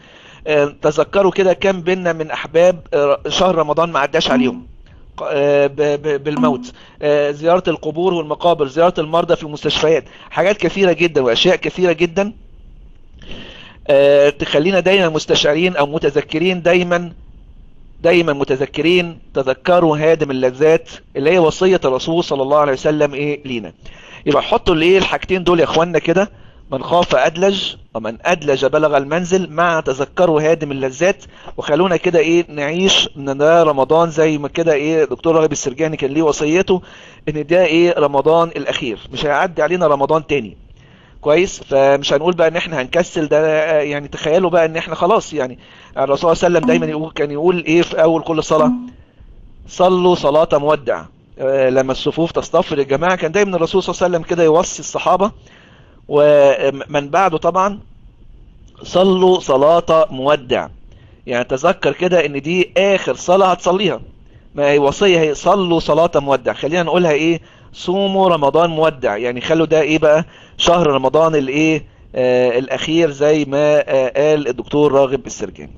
A: آه، تذكروا كده كم بينا من احباب آه، شهر رمضان ما عداش عليهم ق- آه، ب- ب- بالموت آه، زيارة القبور والمقابر زيارة المرضى في المستشفيات حاجات كثيرة جدا واشياء كثيرة جدا آه، تخلينا دايما مستشعرين او متذكرين دايما دايما متذكرين تذكروا هادم اللذات اللي هي وصية الرسول صلى الله عليه وسلم ايه لينا يبقى حطوا الايه الحاجتين دول يا اخوانا كده من خاف ادلج ومن ادلج بلغ المنزل مع تذكروا هادم اللذات وخلونا كده ايه نعيش ان ده رمضان زي ما كده ايه دكتور راغب السرجاني كان ليه وصيته ان ده ايه رمضان الاخير مش هيعدي علينا رمضان تاني كويس فمش هنقول بقى ان احنا هنكسل ده آه، يعني تخيلوا بقى ان احنا خلاص يعني الرسول صلى الله عليه وسلم دايما يقول كان يقول ايه في اول كل صلاة صلوا صلاة مودع آه، لما الصفوف تصطف للجماعة كان دايما الرسول صلى الله عليه وسلم كده يوصي الصحابة ومن بعده طبعا صلوا صلاة مودع يعني تذكر كده ان دي اخر صلاة هتصليها ما هي وصية هي صلوا صلاة مودع خلينا نقولها ايه صوموا رمضان مودع يعني خلوا ده ايه بقى شهر رمضان الايه آه الاخير زي ما آه قال الدكتور راغب السرجاني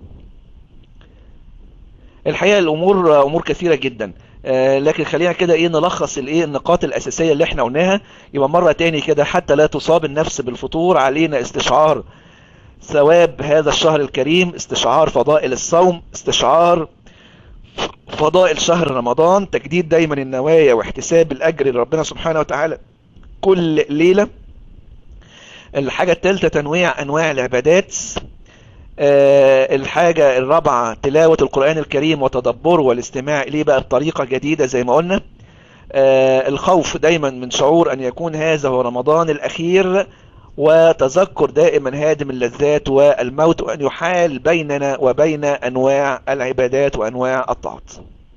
A: الحقيقة الامور آه، امور كثيرة جدا آه، لكن خلينا كده ايه نلخص الايه النقاط الاساسية اللي احنا قلناها يبقى مرة تاني كده حتى لا تصاب النفس بالفطور علينا استشعار ثواب هذا الشهر الكريم استشعار فضائل الصوم استشعار فضائل شهر رمضان تجديد دايما النوايا واحتساب الاجر لربنا سبحانه وتعالى كل ليلة الحاجة الثالثة تنويع انواع العبادات آه، الحاجة الرابعة تلاوة القرآن الكريم وتدبره والاستماع إليه بقى بطريقة جديدة زي ما قلنا آه، الخوف دايما من شعور أن يكون هذا هو رمضان الأخير وتذكر دائما هادم اللذات والموت وأن يحال بيننا وبين أنواع العبادات وأنواع الطاعات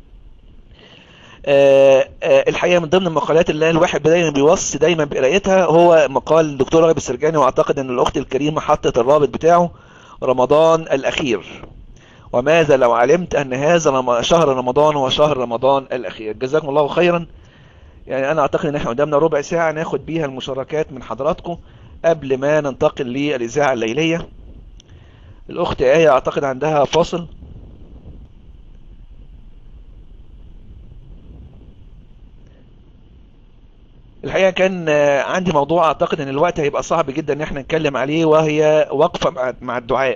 A: آه، آه، الحقيقة من ضمن المقالات اللي الواحد دايما بيوصي دايما بقرايتها هو مقال الدكتور راغب السرجاني واعتقد ان الاخت الكريمة حطت الرابط بتاعه رمضان الاخير وماذا لو علمت ان هذا رم- شهر رمضان هو شهر رمضان الاخير جزاكم الله خيرا يعني انا اعتقد ان احنا قدامنا ربع ساعة ناخد بيها المشاركات من حضراتكم قبل ما ننتقل للاذاعة الليلية الاخت ايه اعتقد عندها فاصل الحقيقة كان آه، عندي موضوع اعتقد ان الوقت هيبقى صعب جدا ان احنا نتكلم عليه وهي وقفة مع- مع الدعاء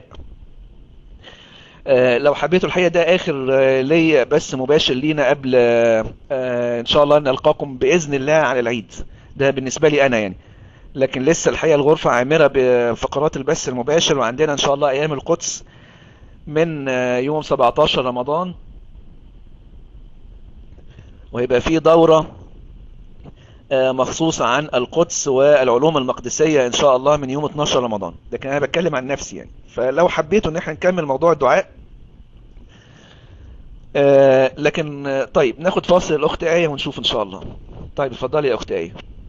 A: آه، لو حبيتوا الحقيقة ده اخر آه، ليا بس مباشر لينا قبل آه، آه، ان شاء الله نلقاكم باذن الله على العيد ده بالنسبة لي انا يعني لكن لسه الحقيقة الغرفة عامرة بفقرات البث المباشر وعندنا ان شاء الله ايام القدس من آه، يوم 17 رمضان وهيبقى في دورة آه، مخصوصة عن القدس والعلوم المقدسية ان شاء الله من يوم 12 رمضان لكن انا بتكلم عن نفسي يعني فلو حبيتوا ان احنا نكمل موضوع الدعاء آه، لكن آه، طيب ناخد فاصل الاخت ايه ونشوف ان شاء الله طيب اتفضلي يا اخت ايه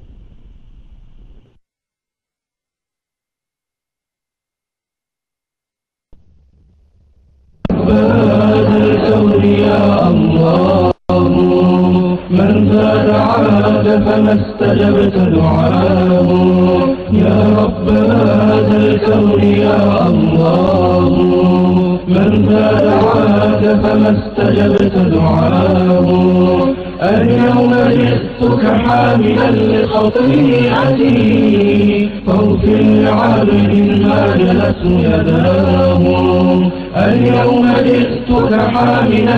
D: من زاد عاد فما استجبت دعاه يا رب هذا الكون يا الله من زاد عاد فما استجبت دعاه اليوم جئتك حاملا لخطيئتي فاغفر لعبد ما جلت يداه اليوم جئتك حاملا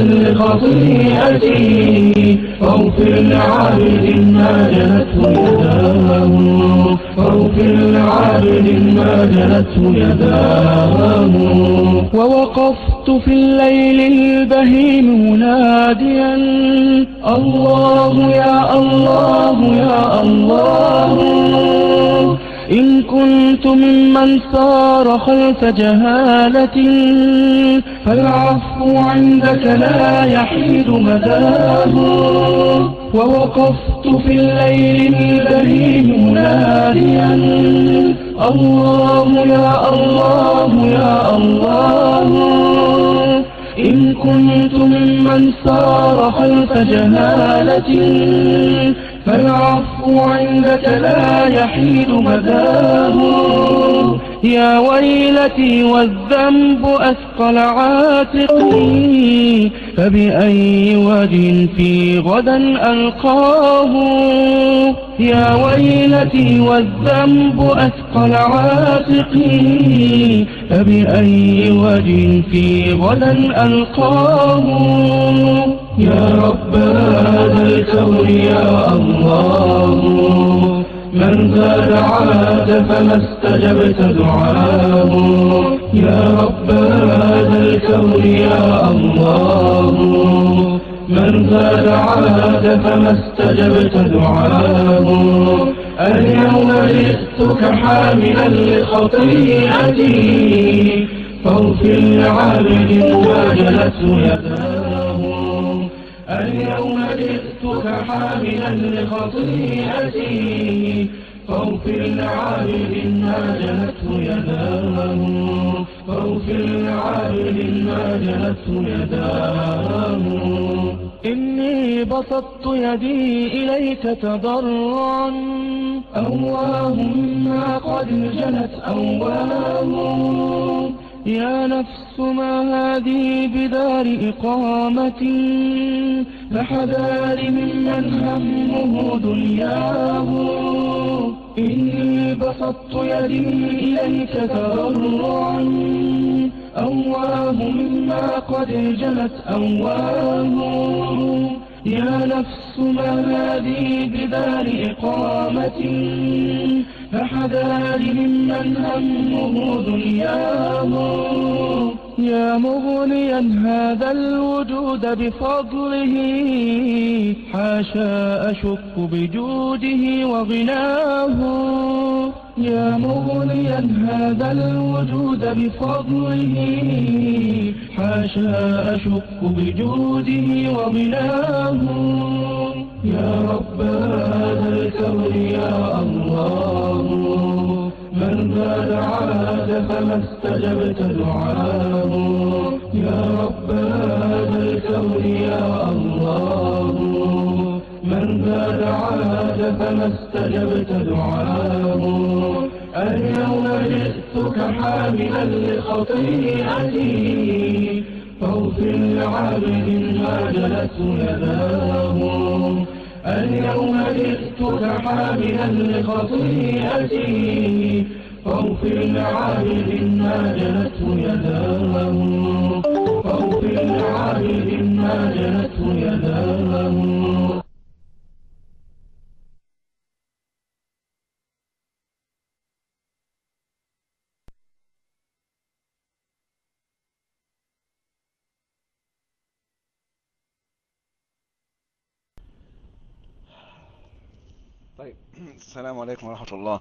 D: لخطيئتي فاغفر لعبد ما جلته يداه فاغفر لعبد ما جلته يداه
B: ووقفت في الليل البهيم مناديا الله يا الله يا الله إن كنت ممن سار خلف جهالة فالعفو عندك لا يحيد مداه ووقفت في الليل البهيم مناديا الله يا الله يا الله إن كنت ممن سار خلف جهالة
D: فالعفو عندك لا يحيد مداه يا ويلتي والذنب أثقل عاتقي فبأي وجه في غدا ألقاه يا ويلتي والذنب أثقل عاتقي فبأي وجه في غدا ألقاه يا رب هذا الكون يا الله من زاد عاد فما استجبت دعاه يا رب هذا الكون يا الله من زاد عاد فما استجبت دعاه اليوم جئتك حاملا لخطيئتي فاغفر لعبد ما جلته يداه اليوم جئتك حاملا لخطيئتي فاغفر لعابد ما جلته يداه فاغفر لعابد ما جلته يداه إني بسطت يدي إليك تضرعا أواهم ما قد جلت أواهم يا نفس ما هذه بدار إقامة فحذار ممن همه دنياه إني بسطت يدي إليك تضرعا أواه مما قد جلت أواه يا نفس ما هذه بدار إقامة فحذار ممن همه دنياه يا مغنيا هذا الوجود بفضله حاشا أشك بجوده وغناه يا مغنيا هذا الوجود بفضله حاشا أشك بجوده وغناه يا رب هذا الكون يا الله من زاد عاد فما استجبت دعاه يا رب هذا الكون يا الله من زاد عاد فما استجبت دعاه اليوم جئتك حاملا لخطيئتي فاغفر لعبد ما جلته يداه اليوم جئتك حاملا لخطيئتي فاغفر لعابد ما جلته يداه فاغفر لعابد ما جلته يداه
A: طيب السلام عليكم ورحمة الله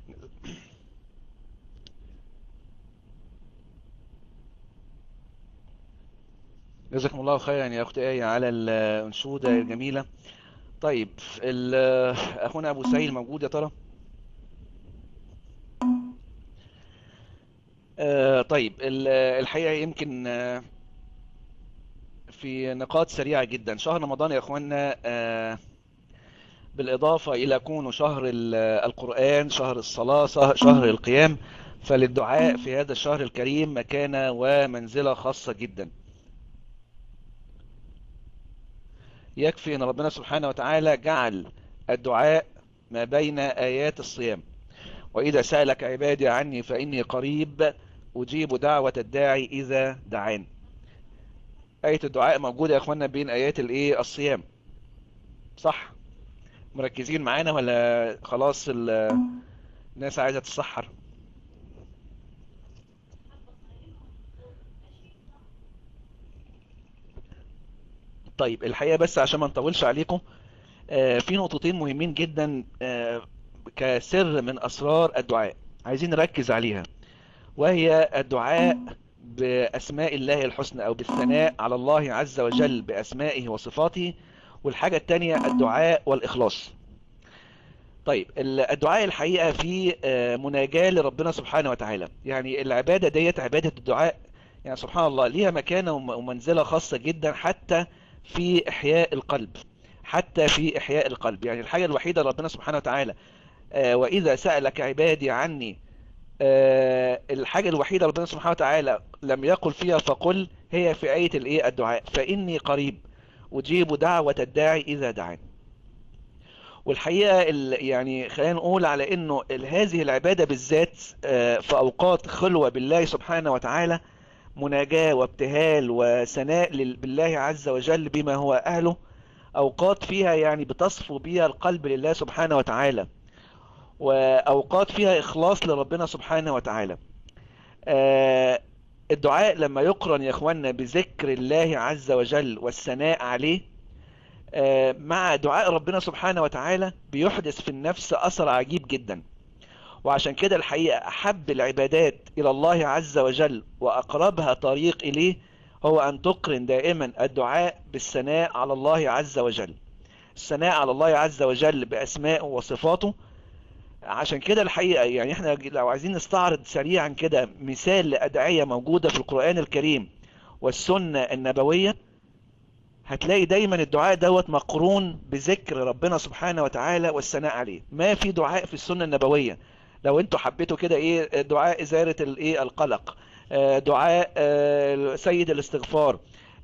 A: جزاكم الله خيرا يا أخت آية على الأنشودة الجميلة طيب ال- أخونا أبو سعيد موجود يا ترى آه، طيب ال- الحقيقة يمكن آه، في نقاط سريعة جدا شهر رمضان يا أخوانا آه، بالإضافة إلى كونه شهر ال- القرآن شهر الصلاة شه- شهر القيام فللدعاء في هذا الشهر الكريم مكانة ومنزلة خاصة جدا يكفي أن ربنا سبحانه وتعالى جعل الدعاء ما بين آيات الصيام وإذا سألك عبادي عني فإني قريب أجيب دعوة الداعي إذا دعان آية الدعاء موجودة يا أخوانا بين آيات الإيه الصيام صح مركزين معانا ولا خلاص ال- الناس عايزة تتسحر طيب الحقيقة بس عشان ما نطولش عليكم آه، في نقطتين مهمين جدا آه، كسر من أسرار الدعاء عايزين نركز عليها وهي الدعاء بأسماء الله الحسنى أو بالثناء على الله عز وجل بأسمائه وصفاته والحاجة التانية الدعاء والإخلاص طيب ال- الدعاء الحقيقة فيه آه، مناجاة لربنا سبحانه وتعالى يعني العبادة ديت عبادة الدعاء يعني سبحان الله ليها مكانة وم- ومنزلة خاصة جدا حتى في إحياء القلب حتى في إحياء القلب يعني الحاجة الوحيدة ربنا سبحانه وتعالى آه وإذا سألك عبادي عني آه الحاجة الوحيدة ربنا سبحانه وتعالى لم يقل فيها فقل هي في آية الإيه الدعاء فإني قريب أجيب دعوة الداعي إذا دعاني والحقيقة يعني خلينا نقول على انه هذه العبادة بالذات في اوقات خلوة بالله سبحانه وتعالى مناجاة وابتهال وثناء بالله عز وجل بما هو اهله اوقات فيها يعني بتصفو بها القلب لله سبحانه وتعالى واوقات فيها اخلاص لربنا سبحانه وتعالى الدعاء لما يقرن يا اخوانا بذكر الله عز وجل والثناء عليه مع دعاء ربنا سبحانه وتعالى بيحدث في النفس أثر عجيب جدا وعشان كده الحقيقة أحب العبادات إلى الله عز وجل وأقربها طريق إليه هو أن تقرن دائما الدعاء بالثناء على الله عز وجل الثناء على الله عز وجل بأسمائه وصفاته عشان كده الحقيقة يعني احنا لو عايزين نستعرض سريعا كده مثال لأدعية موجودة في القرآن الكريم والسنة النبوية هتلاقي دايما الدعاء دوت مقرون بذكر ربنا سبحانه وتعالى والثناء عليه ما في دعاء في السنة النبوية لو انتوا حبيتوا كده ايه دعاء ازالة الايه القلق دعاء سيد الاستغفار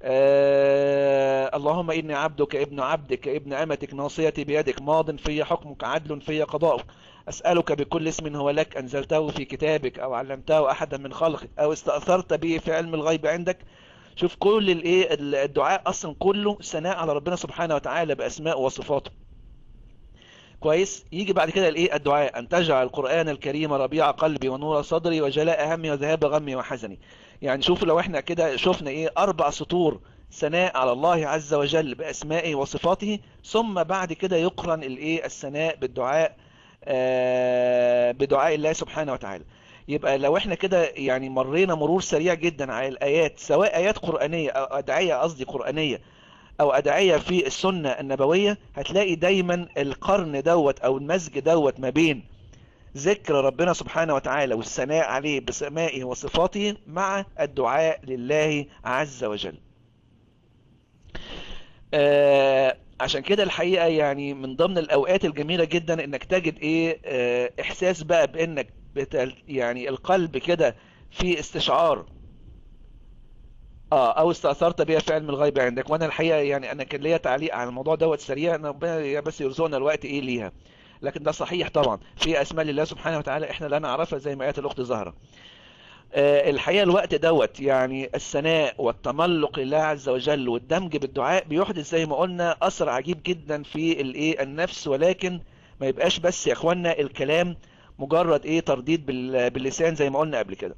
A: اللهم اني عبدك ابن عبدك ابن امتك ناصيتي بيدك ماض في حكمك عدل في قضاؤك اسألك بكل اسم هو لك انزلته في كتابك او علمته احدا من خلقك او استأثرت به في علم الغيب عندك شوف كل الايه الدعاء اصلا كله ثناء على ربنا سبحانه وتعالى باسماء وصفاته كويس يجي بعد كده الايه الدعاء ان تجعل القران الكريم ربيع قلبي ونور صدري وجلاء همي وذهاب غمي وحزني يعني شوف لو احنا كده شفنا ايه اربع سطور ثناء على الله عز وجل باسمائه وصفاته ثم بعد كده يقرن الايه الثناء بالدعاء آه بدعاء الله سبحانه وتعالى يبقى لو احنا كده يعني مرينا مرور سريع جدا على الايات سواء ايات قرآنية او ادعية قصدي قرآنية او ادعية في السنة النبوية هتلاقي دايما القرن دوت او المزج دوت ما بين ذكر ربنا سبحانه وتعالى والثناء عليه بسمائه وصفاته مع الدعاء لله عز وجل آه عشان كده الحقيقة يعني من ضمن الاوقات الجميلة جدا انك تجد ايه آه احساس بقى بانك يعني القلب كده في استشعار اه او استأثرت بيها في علم الغيب عندك وانا الحقيقة يعني انا كان ليا تعليق على الموضوع دوت سريع انا ربنا بس يرزقنا الوقت ايه ليها لكن ده صحيح طبعا في اسماء لله سبحانه وتعالى احنا لا نعرفها زي ما قالت الاخت زهرة آه الحقيقة الوقت دوت يعني الثناء والتملق لله عز وجل والدمج بالدعاء بيحدث زي ما قلنا اثر عجيب جدا في الايه النفس ولكن ما يبقاش بس يا اخوانا الكلام مجرد ايه ترديد باللسان زي ما قلنا قبل كده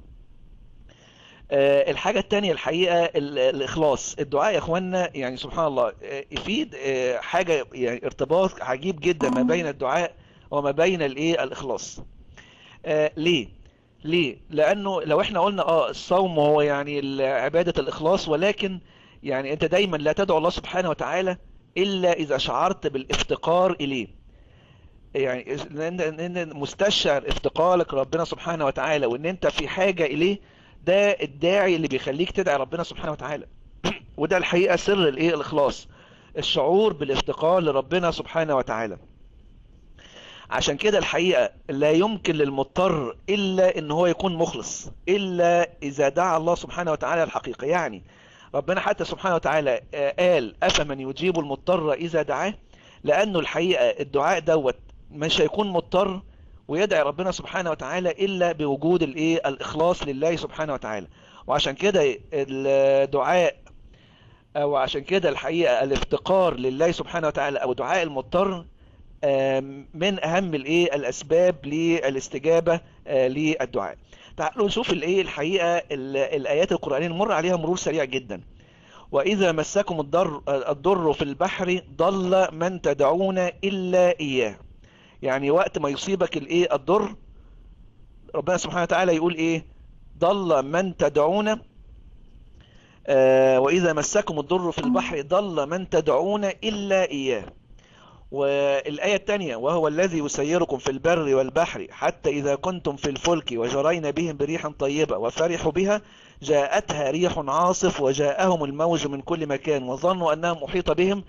A: أه الحاجة التانية الحقيقة الاخلاص الدعاء يا اخوانا يعني سبحان الله يفيد أه حاجة يعني ارتباط عجيب جدا ما بين الدعاء وما بين الايه الاخلاص أه ليه ليه لانه لو احنا قلنا اه الصوم هو يعني عبادة الاخلاص ولكن يعني انت دايما لا تدعو الله سبحانه وتعالى الا اذا شعرت بالافتقار اليه يعني ان مستشعر افتقارك ربنا سبحانه وتعالى وان انت في حاجة اليه ده الداعي اللي بيخليك تدعي ربنا سبحانه وتعالى وده الحقيقة سر الايه الاخلاص الشعور بالافتقار لربنا سبحانه وتعالى عشان كده الحقيقة لا يمكن للمضطر الا ان هو يكون مخلص الا اذا دعا الله سبحانه وتعالى الحقيقة يعني ربنا حتى سبحانه وتعالى قال افمن يجيب المضطر اذا دعاه لانه الحقيقة الدعاء دوت مش هيكون مضطر ويدعي ربنا سبحانه وتعالى الا بوجود الايه الاخلاص لله سبحانه وتعالى وعشان كده الدعاء او عشان كده الحقيقة الافتقار لله سبحانه وتعالى او دعاء المضطر من اهم الايه الاسباب للاستجابة للدعاء تعالوا نشوف الايه الحقيقة الايات القرآنية نمر عليها مرور سريع جدا واذا مسكم الضر, الضر في البحر ضل من تدعون الا اياه يعني وقت ما يصيبك الايه الضر ربنا سبحانه وتعالى يقول ايه ضل من تدعون آه واذا مسكم الضر في البحر ضل من تدعون الا اياه والآية الثانية وهو الذي يسيركم في البر والبحر حتى إذا كنتم في الفلك وجرين بهم بريح طيبة وفرحوا بها جاءتها ريح عاصف وجاءهم الموج من كل مكان وظنوا أنها محيطة بهم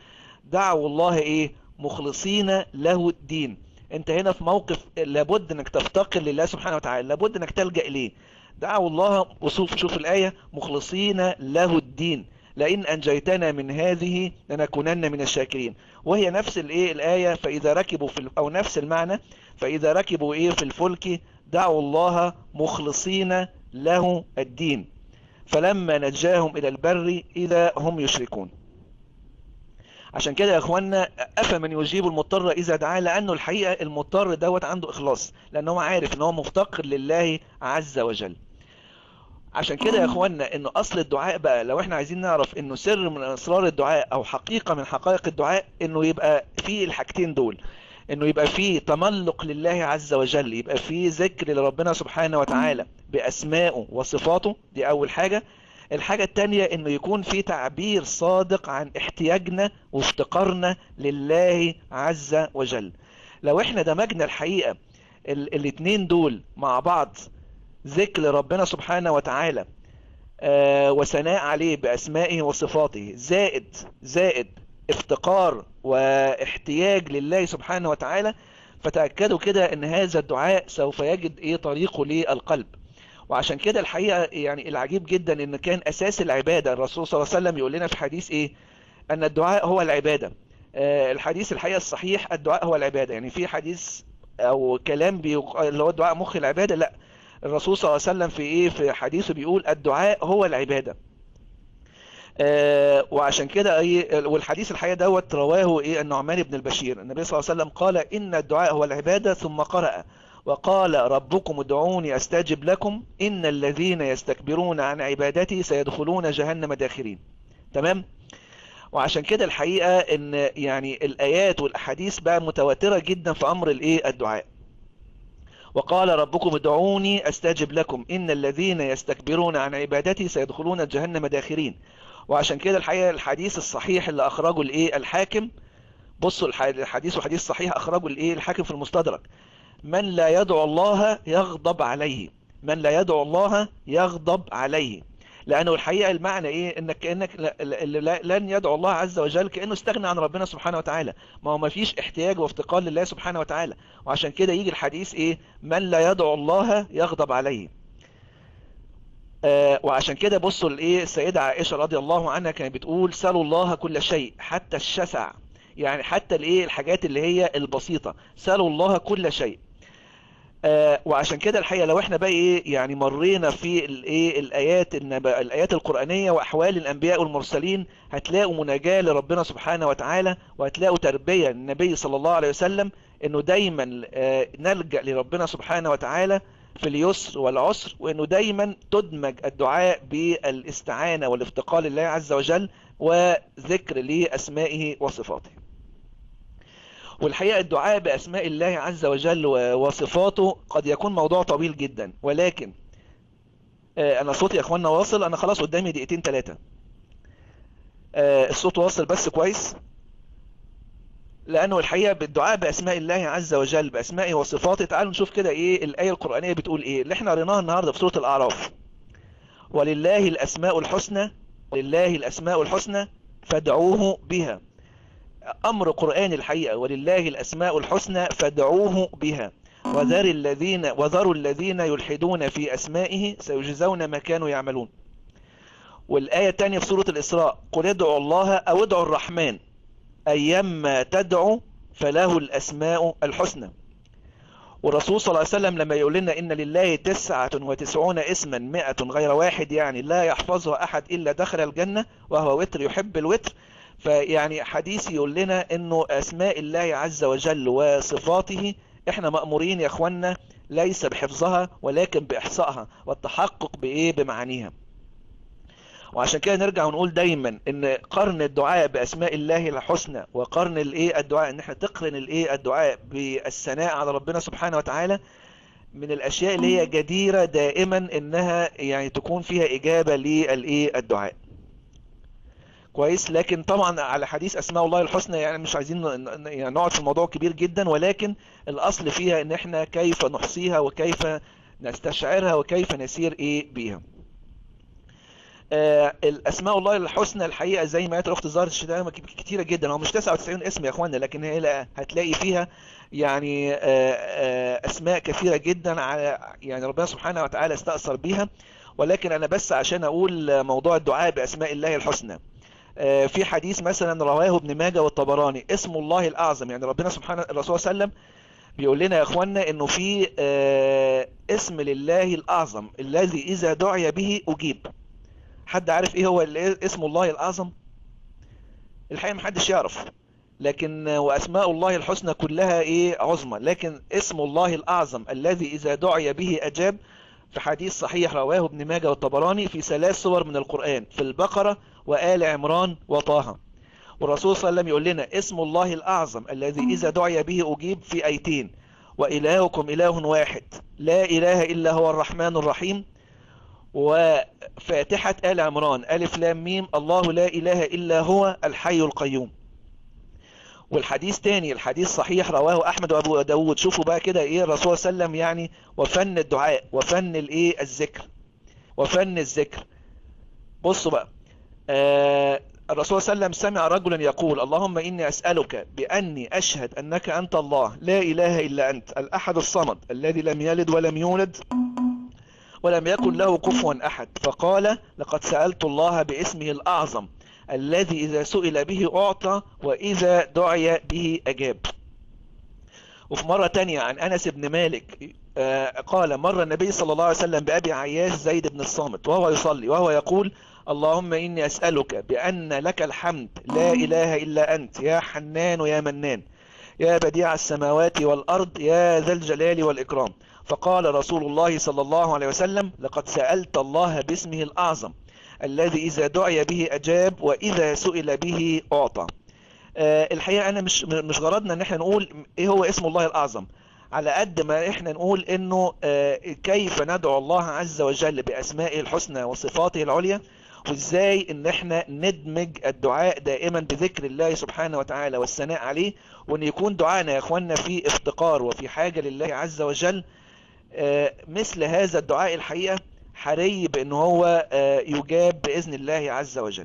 A: دعوا الله ايه مخلصين له الدين انت هنا في موقف لابد انك تفتقر لله سبحانه وتعالى لابد انك تلجأ اليه دعوا الله وشوف شوف الآية مخلصين له الدين لئن أنجيتنا من هذه لنكونن من الشاكرين وهي نفس الايه الآية فإذا ركبوا في أو نفس المعنى فإذا ركبوا ايه في الفلك دعوا الله مخلصين له الدين فلما نجاهم إلى البر إذا هم يشركون عشان كده يا اخوانا افمن يجيب المضطر اذا دعاه لانه الحقيقة المضطر دوت عنده اخلاص لان هو عارف ان هو مفتقر لله عز وجل عشان كده يا اخوانا انه اصل الدعاء بقى لو احنا عايزين نعرف انه سر من اسرار الدعاء او حقيقة من حقائق الدعاء انه يبقى فيه الحاجتين دول انه يبقى فيه تملق لله عز وجل يبقى فيه ذكر لربنا سبحانه وتعالى باسمائه وصفاته دي اول حاجة الحاجة التانية انه يكون في تعبير صادق عن احتياجنا وافتقارنا لله عز وجل لو احنا دمجنا الحقيقة ال الاتنين دول مع بعض ذكر ربنا سبحانه وتعالى آه وثناء عليه بأسمائه وصفاته زائد زائد افتقار واحتياج لله سبحانه وتعالى فتأكدوا كده ان هذا الدعاء سوف يجد ايه طريقه للقلب وعشان كده الحقيقة يعني العجيب جدا ان كان اساس العبادة الرسول صلى الله عليه وسلم يقول لنا في حديث ايه ان الدعاء هو العبادة آه الحديث الحقيقة الصحيح الدعاء هو العبادة يعني في حديث او كلام بيق... اللي هو الدعاء مخ العبادة لا الرسول صلى الله عليه وسلم في ايه في حديثه بيقول الدعاء هو العبادة آه وعشان كده ايه والحديث الحقيقة دوت رواه ايه النعمان بن البشير النبي صلى الله عليه وسلم قال ان الدعاء هو العبادة ثم قرأ وقال ربكم ادعوني استجب لكم ان الذين يستكبرون عن عبادتي سيدخلون جهنم داخرين تمام وعشان كده الحقيقة ان يعني الايات والاحاديث بقى متواترة جدا في امر الايه الدعاء وقال ربكم ادعوني استجب لكم ان الذين يستكبرون عن عبادتي سيدخلون جهنم داخرين وعشان كده الحقيقة الحديث الصحيح اللي اخرجه الايه الحاكم بصوا الحديث وحديث صحيح اخرجه الايه الحاكم في المستدرك من لا يدعو الله يغضب عليه من لا يدعو الله يغضب عليه لانه الحقيقة المعنى ايه انك كأنك لن يدعو الله عز وجل كأنه استغنى عن ربنا سبحانه وتعالى ما هو ما فيش احتياج وافتقار لله سبحانه وتعالى وعشان كده يجي الحديث ايه من لا يدعو الله يغضب عليه آه وعشان كده بصوا الايه السيدة عائشة رضي الله عنها كانت بتقول سلوا الله كل شيء حتى الشسع يعني حتى الايه الحاجات اللي هي البسيطة سلوا الله كل شيء آه وعشان كده الحقيقة لو احنا بقى ايه يعني مرينا في الايه الايات الايات القرآنية واحوال الانبياء والمرسلين هتلاقوا مناجاة لربنا سبحانه وتعالى وهتلاقوا تربية النبي صلى الله عليه وسلم انه دايما آه نلجأ لربنا سبحانه وتعالى في اليسر والعسر وانه دايما تدمج الدعاء بالاستعانة والافتقار لله عز وجل وذكر لاسمائه وصفاته والحقيقة الدعاء بأسماء الله عز وجل وصفاته قد يكون موضوع طويل جدا ولكن أنا صوتي يا أخوانا واصل أنا خلاص قدامي دقيقتين ثلاثة الصوت واصل بس كويس لأنه الحقيقة بالدعاء بأسماء الله عز وجل بأسمائه وصفاته تعالوا نشوف كده إيه الآية القرآنية بتقول إيه اللي احنا قريناها النهاردة في سورة الأعراف ولله الأسماء الحسنى لله الأسماء الحسنى فادعوه بها امر قرآن الحقيقة ولله الاسماء الحسنى فادعوه بها وذر الذين وذروا الذين يلحدون في اسمائه سيجزون ما كانوا يعملون والآية الثانية في سورة الإسراء قل ادعوا الله أو ادعوا الرحمن أيما تدعو فله الأسماء الحسنى والرسول صلى الله عليه وسلم لما يقول لنا إن لله تسعة وتسعون اسما مئة غير واحد يعني لا يحفظها أحد إلا دخل الجنة وهو وتر يحب الوتر فيعني حديث يقول لنا انه اسماء الله عز وجل وصفاته احنا مأمورين يا اخوانا ليس بحفظها ولكن باحصائها والتحقق بايه بمعانيها وعشان كده نرجع ونقول دايما ان قرن الدعاء باسماء الله الحسنى وقرن الايه الدعاء ان احنا تقرن الايه الدعاء بالثناء على ربنا سبحانه وتعالى من الاشياء اللي هي جديرة دائما انها يعني تكون فيها اجابة للايه الدعاء كويس لكن طبعا على حديث اسماء الله الحسنى يعني مش عايزين يعني نقعد في الموضوع كبير جدا ولكن الاصل فيها ان احنا كيف نحصيها وكيف نستشعرها وكيف نسير ايه بيها آه الاسماء الله الحسنى الحقيقه زي ما قالت الاخت زهره الشتاء كتيره جدا هو مش 99 اسم يا اخوانا لكن هي لا هتلاقي فيها يعني آه آه اسماء كثيره جدا على يعني ربنا سبحانه وتعالى استأثر بيها ولكن انا بس عشان اقول موضوع الدعاء باسماء الله الحسنى آه في حديث مثلا رواه ابن ماجه والطبراني اسم الله الاعظم يعني ربنا سبحانه الرسول صلى الله عليه وسلم بيقول لنا يا اخوانا انه في آه اسم لله الاعظم الذي اذا دعي به اجيب حد عارف ايه هو اسم الله الاعظم الحقيقه محدش يعرف لكن واسماء الله الحسنى كلها ايه عظمى لكن اسم الله الاعظم الذي اذا دعي به اجاب في حديث صحيح رواه ابن ماجه والطبراني في ثلاث سور من القرآن في البقرة وآل عمران وطه والرسول صلى الله عليه وسلم يقول لنا اسم الله الأعظم الذي إذا دعي به أجيب في أيتين وإلهكم إله واحد لا إله إلا هو الرحمن الرحيم وفاتحة آل عمران ألف لام ميم الله لا إله إلا هو الحي القيوم والحديث تاني الحديث صحيح رواه احمد وابو داود شوفوا بقى كده ايه الرسول صلى الله عليه وسلم يعني وفن الدعاء وفن الايه الذكر وفن الذكر بصوا بقى آه الرسول صلى الله عليه وسلم سمع رجلا يقول اللهم اني اسالك باني اشهد انك انت الله لا اله الا انت الاحد الصمد الذي لم يلد ولم يولد ولم يكن له كفوا احد فقال لقد سالت الله باسمه الاعظم الذي إذا سئل به أعطى وإذا دعي به أجاب وفي مرة تانية عن أنس بن مالك قال مر النبي صلى الله عليه وسلم بأبي عياش زيد بن الصامت وهو يصلي وهو يقول اللهم إني أسألك بأن لك الحمد لا إله إلا أنت يا حنان يا منان يا بديع السماوات والأرض يا ذا الجلال والإكرام فقال رسول الله صلى الله عليه وسلم لقد سألت الله باسمه الأعظم الذي إذا دعي به أجاب وإذا سئل به أعطى أه الحقيقة أنا مش مش غرضنا إن احنا نقول إيه هو اسم الله الأعظم على قد ما احنا نقول إنه أه كيف ندعو الله عز وجل بأسمائه الحسنى وصفاته العليا وإزاي إن احنا ندمج الدعاء دائما بذكر الله سبحانه وتعالى والثناء عليه وإن يكون دعانا يا إخواننا في افتقار وفي حاجة لله عز وجل أه مثل هذا الدعاء الحقيقة حري بان هو يجاب باذن الله عز وجل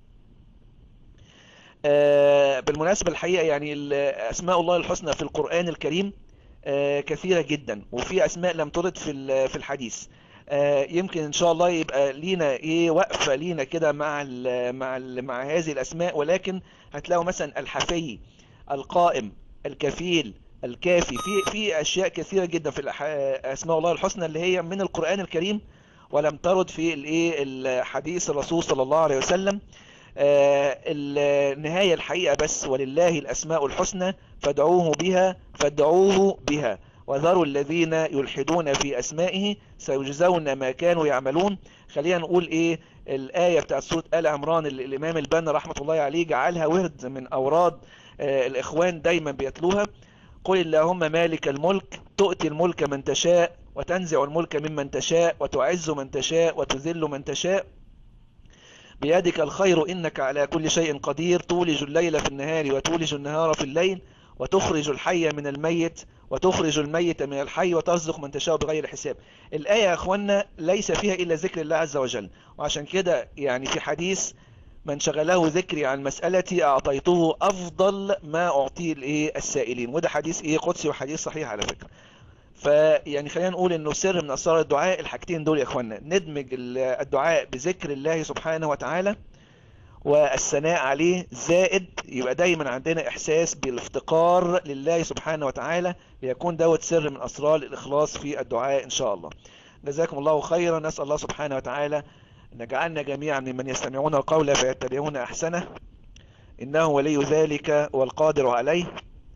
A: بالمناسبة الحقيقة يعني اسماء الله الحسنى في القرآن الكريم كثيرة جدا وفي اسماء لم ترد في في الحديث يمكن ان شاء الله يبقى لينا ايه وقفة لينا كده مع ال مع ال مع هذه الاسماء ولكن هتلاقوا مثلا الحفي القائم الكفيل الكافي في في اشياء كثيرة جدا في اسماء الله الحسنى اللي هي من القرآن الكريم ولم ترد في الايه الحديث الرسول صلى الله عليه وسلم آه النهاية الحقيقة بس ولله الأسماء الحسنى فادعوه بها فادعوه بها وذروا الذين يلحدون في أسمائه سيجزون ما كانوا يعملون خلينا نقول ايه الآية بتاعت سورة آل عمران اللي الإمام البنا رحمة الله عليه جعلها ورد من أوراد آه الإخوان دايما بيتلوها قل اللهم مالك الملك تؤتي الملك من تشاء وتنزع الملك ممن تشاء وتعز من تشاء وتذل من تشاء بيدك الخير إنك على كل شيء قدير تولج الليل في النهار وتولج النهار في الليل وتخرج الحي من الميت وتخرج الميت من الحي وترزق من تشاء بغير حساب الآية يا أخوانا ليس فيها إلا ذكر الله عز وجل وعشان كده يعني في حديث من شغله ذكري عن مسألتي أعطيته أفضل ما أعطيه الإيه السائلين وده حديث إيه قدسي وحديث صحيح على فكرة فيعني خلينا نقول انه سر من اسرار الدعاء الحاجتين دول يا اخوانا ندمج الدعاء بذكر الله سبحانه وتعالى والثناء عليه زائد يبقى دايما عندنا احساس بالافتقار لله سبحانه وتعالى ليكون دوت سر من اسرار الاخلاص في الدعاء ان شاء الله جزاكم الله خيرا نسال الله سبحانه وتعالى ان يجعلنا جميعا ممن يستمعون القول فيتبعون احسنه انه ولي ذلك والقادر عليه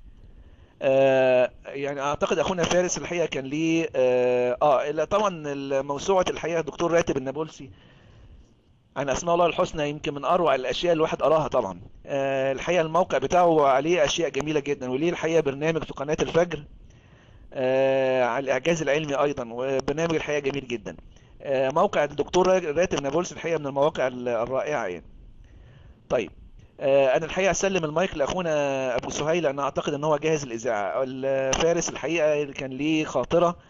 A: آه يعني اعتقد اخونا فارس الحقيقه كان ليه اه, آه طبعا موسوعه الحقيقه دكتور راتب النابلسي عن اسماء الله الحسنى يمكن من اروع الاشياء اللي الواحد قراها طبعا آه الحقيقه الموقع بتاعه عليه اشياء جميله جدا وليه الحقيقه برنامج في قناه الفجر آه على الاعجاز العلمي ايضا وبرنامج الحقيقه جميل جدا آه موقع الدكتور راتب النابلسي الحقيقه من المواقع الرائعه يعني طيب انا الحقيقه اسلم المايك لاخونا ابو سهيل انا اعتقد ان هو جاهز الاذاعه الفارس الحقيقه كان ليه خاطره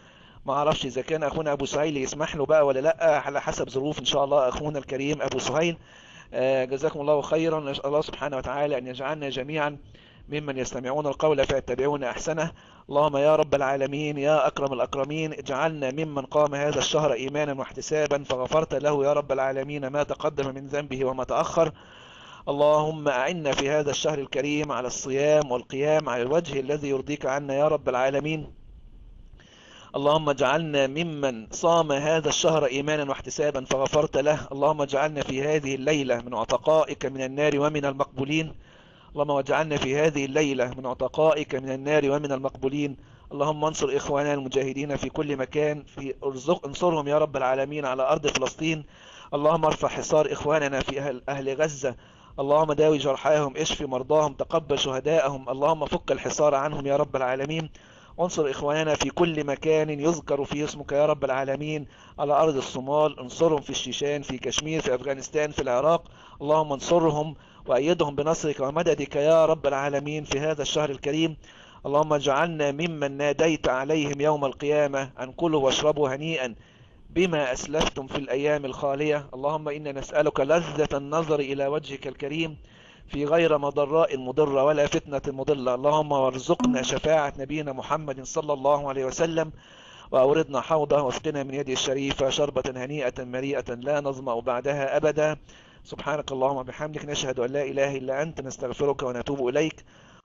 A: ما اعرفش اذا كان اخونا ابو سهيل يسمح له بقى ولا لا على حسب ظروف ان شاء الله اخونا الكريم ابو سهيل آه، جزاكم الله خيرا نسال الله سبحانه وتعالى ان يجعلنا جميعا ممن يستمعون القول فيتبعون احسنه اللهم يا رب العالمين يا اكرم الاكرمين اجعلنا ممن قام هذا الشهر ايمانا واحتسابا فغفرت له يا رب العالمين ما تقدم من ذنبه وما تاخر اللهم أعنا في هذا الشهر الكريم على الصيام والقيام على الوجه الذي يرضيك عنا يا رب العالمين اللهم اجعلنا ممن صام هذا الشهر إيمانا واحتسابا فغفرت له اللهم اجعلنا في هذه الليلة من عتقائك من النار ومن المقبولين اللهم اجعلنا في هذه الليلة من عتقائك من النار ومن المقبولين اللهم انصر إخواننا المجاهدين في كل مكان في ارزق انصرهم يا رب العالمين على أرض فلسطين اللهم ارفع حصار إخواننا في أهل, أهل غزة اللهم داوي جرحاهم اشفي مرضاهم تقبل شهداءهم اللهم فك الحصار عنهم يا رب العالمين وانصر إخواننا في كل مكان يذكر فيه اسمك يا رب العالمين على أرض الصومال انصرهم في الشيشان في كشمير في أفغانستان في العراق اللهم انصرهم وأيدهم بنصرك ومددك يا رب العالمين في هذا الشهر الكريم اللهم اجعلنا ممن ناديت عليهم يوم القيامة أن كلوا واشربوا هنيئا بما أسلفتم في الأيام الخالية اللهم إنا نسألك لذة النظر إلى وجهك الكريم في غير مضراء مضرة ولا فتنة مضلة اللهم وارزقنا شفاعة نبينا محمد صلى الله عليه وسلم وأوردنا حوضه واسقنا من يده الشريفة شربة هنيئة مريئة لا نظمأ بعدها أبدا سبحانك اللهم وبحمدك نشهد أن لا إله إلا أنت نستغفرك ونتوب إليك